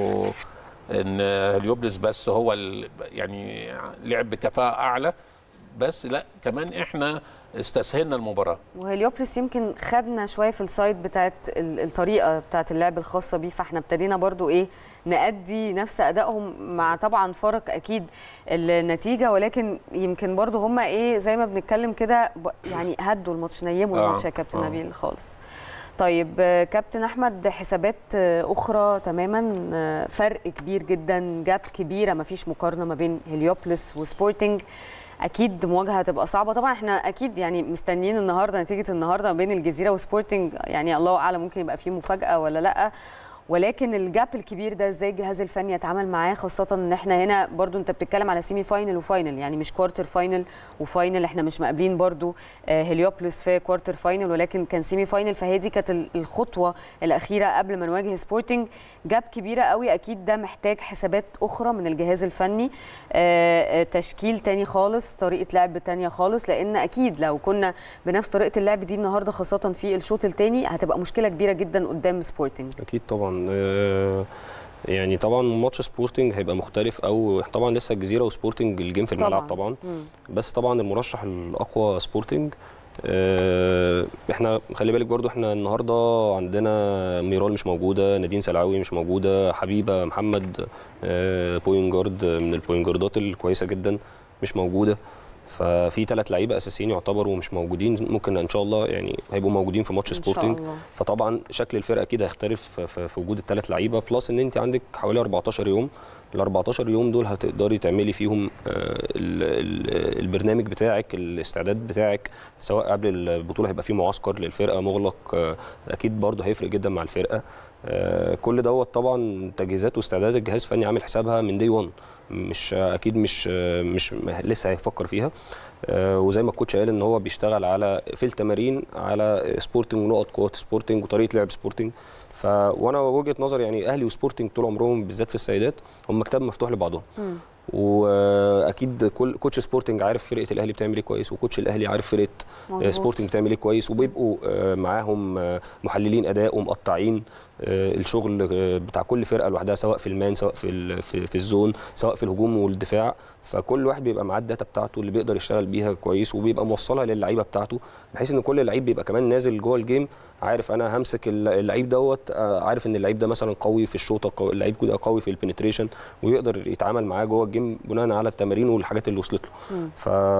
ان هليوبلس بس هو ال- يعني لعب بكفاءه اعلى بس لا كمان احنا استسهلنا المباراه وهليوبلس يمكن خدنا شويه في السايد بتاعت ال- الطريقه بتاعت اللعب الخاصه بيه فاحنا ابتدينا برضو ايه نأدي نفس ادائهم مع طبعا فرق اكيد النتيجه ولكن يمكن برضو هم ايه زي ما بنتكلم كده ب- يعني هدوا الماتش نيموا آه، الماتش يا كابتن آه. نبيل خالص طيب آه، كابتن احمد حسابات آه، اخرى تماما آه، فرق كبير جدا جاب كبيره ما فيش مقارنه ما بين هليوبلس وسبورتنج اكيد مواجهه هتبقى صعبه طبعا احنا اكيد يعني مستنيين النهارده نتيجه النهارده ما بين الجزيره وسبورتنج يعني الله اعلم ممكن يبقى فيه مفاجاه ولا لا ولكن الجاب الكبير ده ازاي الجهاز الفني يتعامل معاه خاصه ان احنا هنا برضو انت بتتكلم على سيمي فاينل وفاينل يعني مش كوارتر فاينل وفاينل احنا مش مقابلين برضو آه، هليوبلس في كوارتر فاينل ولكن كان سيمي فاينل فهي دي كانت ال- الخطوه الاخيره قبل ما نواجه سبورتنج جاب كبيره قوي اكيد ده محتاج حسابات اخرى من الجهاز الفني آه، آه، تشكيل تاني خالص طريقه لعب تانية خالص لان اكيد لو كنا بنفس طريقه اللعب دي النهارده خاصه في الشوط الثاني هتبقى مشكله كبيره جدا قدام سبورتنج اكيد طبعا آه، يعني طبعا ماتش سبورتنج هيبقى مختلف او طبعا لسه الجزيره وسبورتنج الجيم في الملعب طبعا مم. بس طبعا المرشح الاقوى سبورتنج آه، احنا خلي بالك برضو احنا النهارده عندنا ميرال مش موجوده نادين سلعوي مش موجوده حبيبه محمد آه، بوينت جارد من البوينت جاردات الكويسه جدا مش موجوده ففي ثلاث لعيبه اساسيين يعتبروا مش موجودين ممكن ان شاء الله يعني هيبقوا موجودين في ماتش إن شاء سبورتنج الله. فطبعا شكل الفرقه اكيد هيختلف في- في في وجود الثلاث لعيبه بلس ان انت عندك حوالي 14 يوم ال 14 يوم دول هتقدري تعملي فيهم آه، ال- ال- البرنامج بتاعك الاستعداد بتاعك سواء قبل البطوله هيبقى في معسكر للفرقه مغلق آه، اكيد برضه هيفرق جدا مع الفرقه آه، كل دوت طبعا تجهيزات واستعدادات الجهاز الفني عامل حسابها من دي 1 مش اكيد مش مش لسه هيفكر فيها آه، وزي ما الكوتش قال ان هو بيشتغل على في التمارين على سبورتنج ونقط قوه سبورتنج وطريقه لعب سبورتنج ف وانا وجهه نظري يعني اهلي وسبورتنج طول عمرهم بالذات في السيدات هم كتاب مفتوح لبعضهم واكيد كل كوتش سبورتنج عارف فرقه الاهلي بتعمل ايه كويس وكوتش الاهلي عارف فرقه مظبوط. سبورتنج بتعمل ايه كويس وبيبقوا آه، معاهم آه، محللين اداء ومقطعين آه، الشغل آه، بتاع كل فرقه لوحدها سواء في المان سواء في ال- في, في الزون سواء في الهجوم والدفاع فكل واحد بيبقى معاه الداتا بتاعته اللي بيقدر يشتغل بيها كويس وبيبقى موصلها للعيبه بتاعته بحيث ان كل لعيب بيبقى كمان نازل جوه الجيم عارف انا همسك ال- اللعيب دوت آه، عارف ان اللعيب ده مثلا قوي في الشوطه قوي- اللعيب ده قوي في البنتريشن ويقدر يتعامل معاه جوه الجيم بناء على التمارين والحاجات اللي وصلت له مم.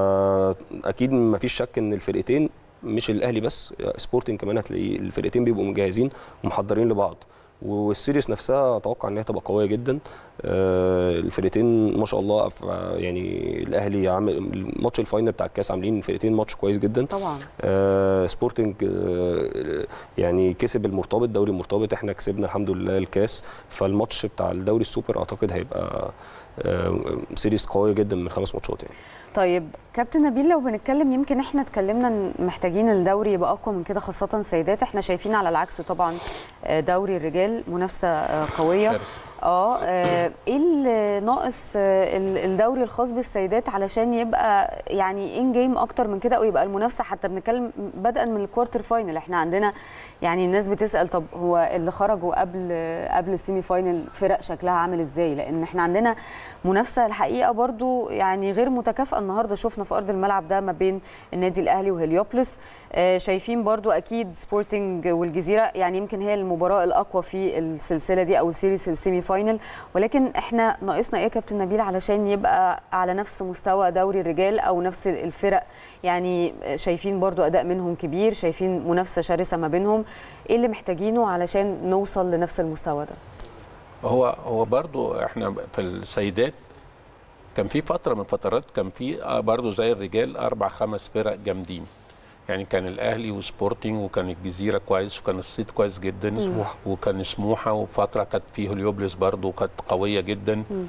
فاكيد ما فيش شك ان الفرقتين مش الاهلي بس سبورتنج كمان هتلاقي الفرقتين بيبقوا مجهزين ومحضرين لبعض والسيريس نفسها اتوقع ان هي تبقى قويه جدا آه، الفرقتين ما شاء الله ف- يعني الاهلي عامل ماتش الفاينل بتاع الكاس عاملين الفرقتين ماتش كويس جدا طبعا آه سبورتنج آه يعني كسب المرتبط دوري المرتبط احنا كسبنا الحمد لله الكاس فالماتش بتاع الدوري السوبر اعتقد هيبقى آه سيريس قويه جدا من خمس ماتشات يعني طيب كابتن نبيل لو بنتكلم يمكن احنا اتكلمنا ان محتاجين الدوري يبقى اقوى من كده خاصه سيدات احنا شايفين على العكس طبعا آه، دوري الرجال منافسه آه، قويه شرس. اه آه، ايه اللي ناقص آه، ال- الدوري الخاص بالسيدات علشان يبقى يعني ان جيم اكتر من كده او يبقى المنافسه حتى بنتكلم بدءا من الكوارتر فاينل احنا عندنا يعني الناس بتسال طب هو اللي خرجوا قبل قبل السيمي فاينل فرق شكلها عامل ازاي لان احنا عندنا منافسه الحقيقه برضو يعني غير متكافئه النهارده شفنا في ارض الملعب ده ما بين النادي الاهلي وهليوبلس آه، شايفين برضو اكيد سبورتنج والجزيره يعني يمكن هي المباراه الاقوى في السلسله دي او سيريس السيمي فاينل ولكن احنا ناقصنا ايه يا كابتن نبيل علشان يبقى على نفس مستوى دوري الرجال او نفس الفرق يعني شايفين برضو اداء منهم كبير شايفين منافسه شرسه ما بينهم ايه اللي محتاجينه علشان نوصل لنفس المستوى ده هو هو برضو احنا في السيدات كان في فتره من فترات كان في آه برضو زي الرجال اربع خمس فرق جامدين يعني كان الاهلي وسبورتنج وكان الجزيره كويس وكان الصيد كويس جدا سموحة. وكان سموحه وفتره كانت فيه هليوبلس برضو كانت قويه جدا مم.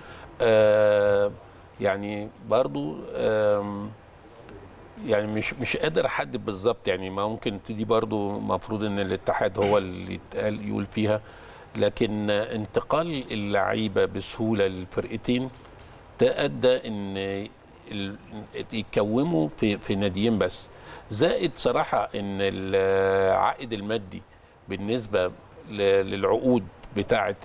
آه يعني برضو آم يعني مش مش قادر احدد بالظبط يعني ما ممكن دي برضو المفروض ان الاتحاد هو اللي يتقال يقول فيها لكن انتقال اللعيبه بسهوله للفرقتين ده ادى ان ال- يتكوموا في في ناديين بس زائد صراحه ان العائد المادي بالنسبه ل- للعقود بتاعه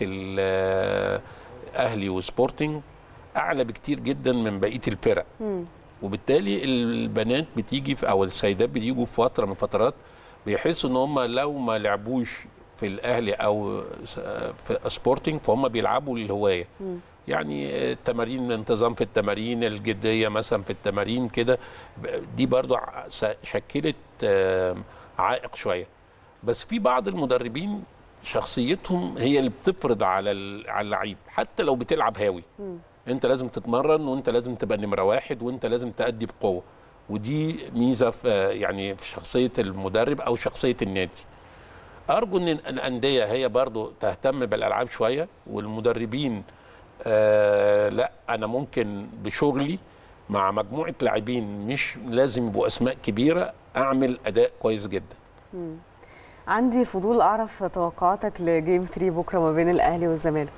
الاهلي وسبورتنج اعلى بكتير جدا من بقيه الفرق مم. وبالتالي البنات بتيجي في او السيدات بيجوا في فتره من فترات بيحسوا ان هم لو ما لعبوش في الاهلي او س- في سبورتنج فهم بيلعبوا للهوايه مم. يعني التمارين الانتظام في التمارين الجديه مثلا في التمارين كده ب- دي برضو ع- س- شكلت آم، عائق شويه بس في بعض المدربين شخصيتهم هي اللي بتفرض على ال- على اللعيب حتى لو بتلعب هاوي مم. انت لازم تتمرن وانت لازم تبقى نمره واحد وانت لازم تأدي بقوه ودي ميزه في يعني في شخصيه المدرب او شخصيه النادي ارجو ان الانديه هي برضو تهتم بالالعاب شويه والمدربين آه لا انا ممكن بشغلي مع مجموعه لاعبين مش لازم يبقوا اسماء كبيره اعمل اداء كويس جدا مم. عندي فضول اعرف توقعاتك لجيم 3 بكره ما بين الاهلي والزمالك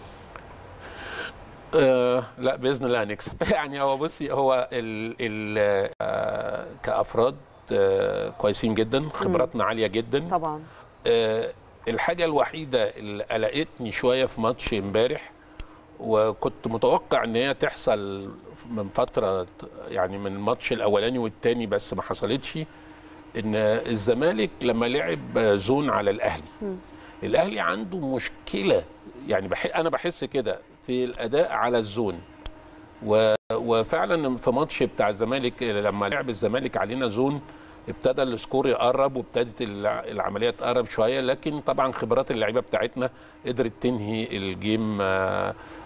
آه لا باذن الله هنكسب يعني هو بصي هو ال ال آه كافراد آه كويسين جدا خبراتنا عاليه جدا طبعا آه الحاجه الوحيده اللي قلقتني شويه في ماتش امبارح وكنت متوقع ان هي تحصل من فتره يعني من الماتش الاولاني والتاني بس ما حصلتش ان الزمالك لما لعب زون على الاهلي مم. الاهلي عنده مشكله يعني بح... انا بحس كده في الاداء على الزون و... وفعلا في ماتش بتاع الزمالك لما لعب الزمالك علينا زون ابتدى السكور يقرب وابتدت الع- العمليه تقرب شويه لكن طبعا خبرات اللعيبه بتاعتنا قدرت تنهي الجيم آه،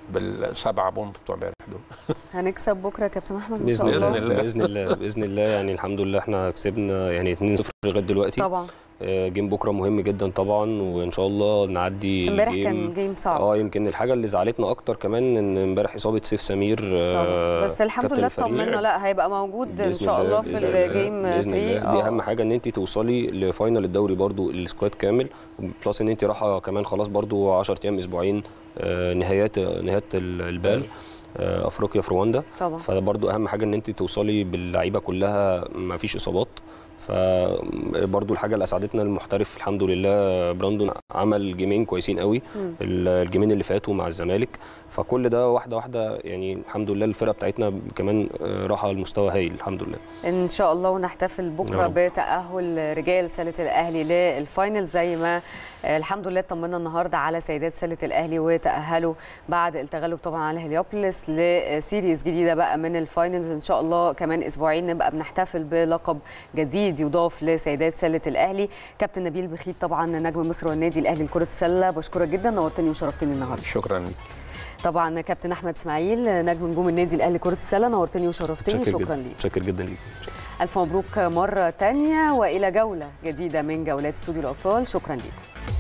بالسبعه بونت بتوع امبارح دول هنكسب بكره يا كابتن احمد ان باذن شاء الله الله باذن الله باذن الله يعني الحمد لله احنا كسبنا يعني 2-0 لغايه دلوقتي طبعا آه، جيم بكره مهم جدا طبعا وان شاء الله نعدي بس امبارح الجيم كان جيم صعب اه يمكن الحاجه اللي زعلتنا اكتر كمان ان امبارح اصابه سيف سمير طبعا آه، بس الحمد كابتن لله الفريق. اطمنا لا هيبقى موجود ان بإذن شاء الله في بإذن الله، الجيم باذن 3 الله دي آه. اهم حاجه ان انت توصلي لفاينل الدوري برضو السكواد كامل بلس ان انت رايحه كمان خلاص برضو 10 ايام اسبوعين آه، نهايات نهايات ال- البال آه، افريقيا في رواندا طبعا فده برضو اهم حاجه ان انت توصلي باللعيبه كلها ما فيش اصابات فبرضو الحاجه اللي اسعدتنا المحترف الحمد لله براندون عمل جيمين كويسين قوي مم. الجيمين اللي فاتوا مع الزمالك فكل ده واحده واحده يعني الحمد لله الفرقه بتاعتنا كمان آه، راحه لمستوى هايل الحمد لله ان شاء الله ونحتفل بكره يا رب. بتاهل رجال سله الاهلي للفاينل زي ما آه، الحمد لله اطمنا النهارده على سيدات سله الاهلي وتاهلوا بعد التغلب طبعا على هليوبلس لسيريز جديده بقى من الفاينلز ان شاء الله كمان اسبوعين نبقى بنحتفل بلقب جديد يضاف لسيدات سله الاهلي كابتن نبيل بخيت طبعا نجم مصر والنادي الاهلي لكره السله بشكرك جدا نورتني وشرفتني النهارده شكرا لك طبعا كابتن احمد اسماعيل نجم نجوم النادي الاهلي كره السله نورتني وشرفتني شكرا شكرا جدا ليك شكر جدا ليك ألف مبروك مرة تانية وإلى جولة جديدة من جولات استوديو الأبطال شكرا لكم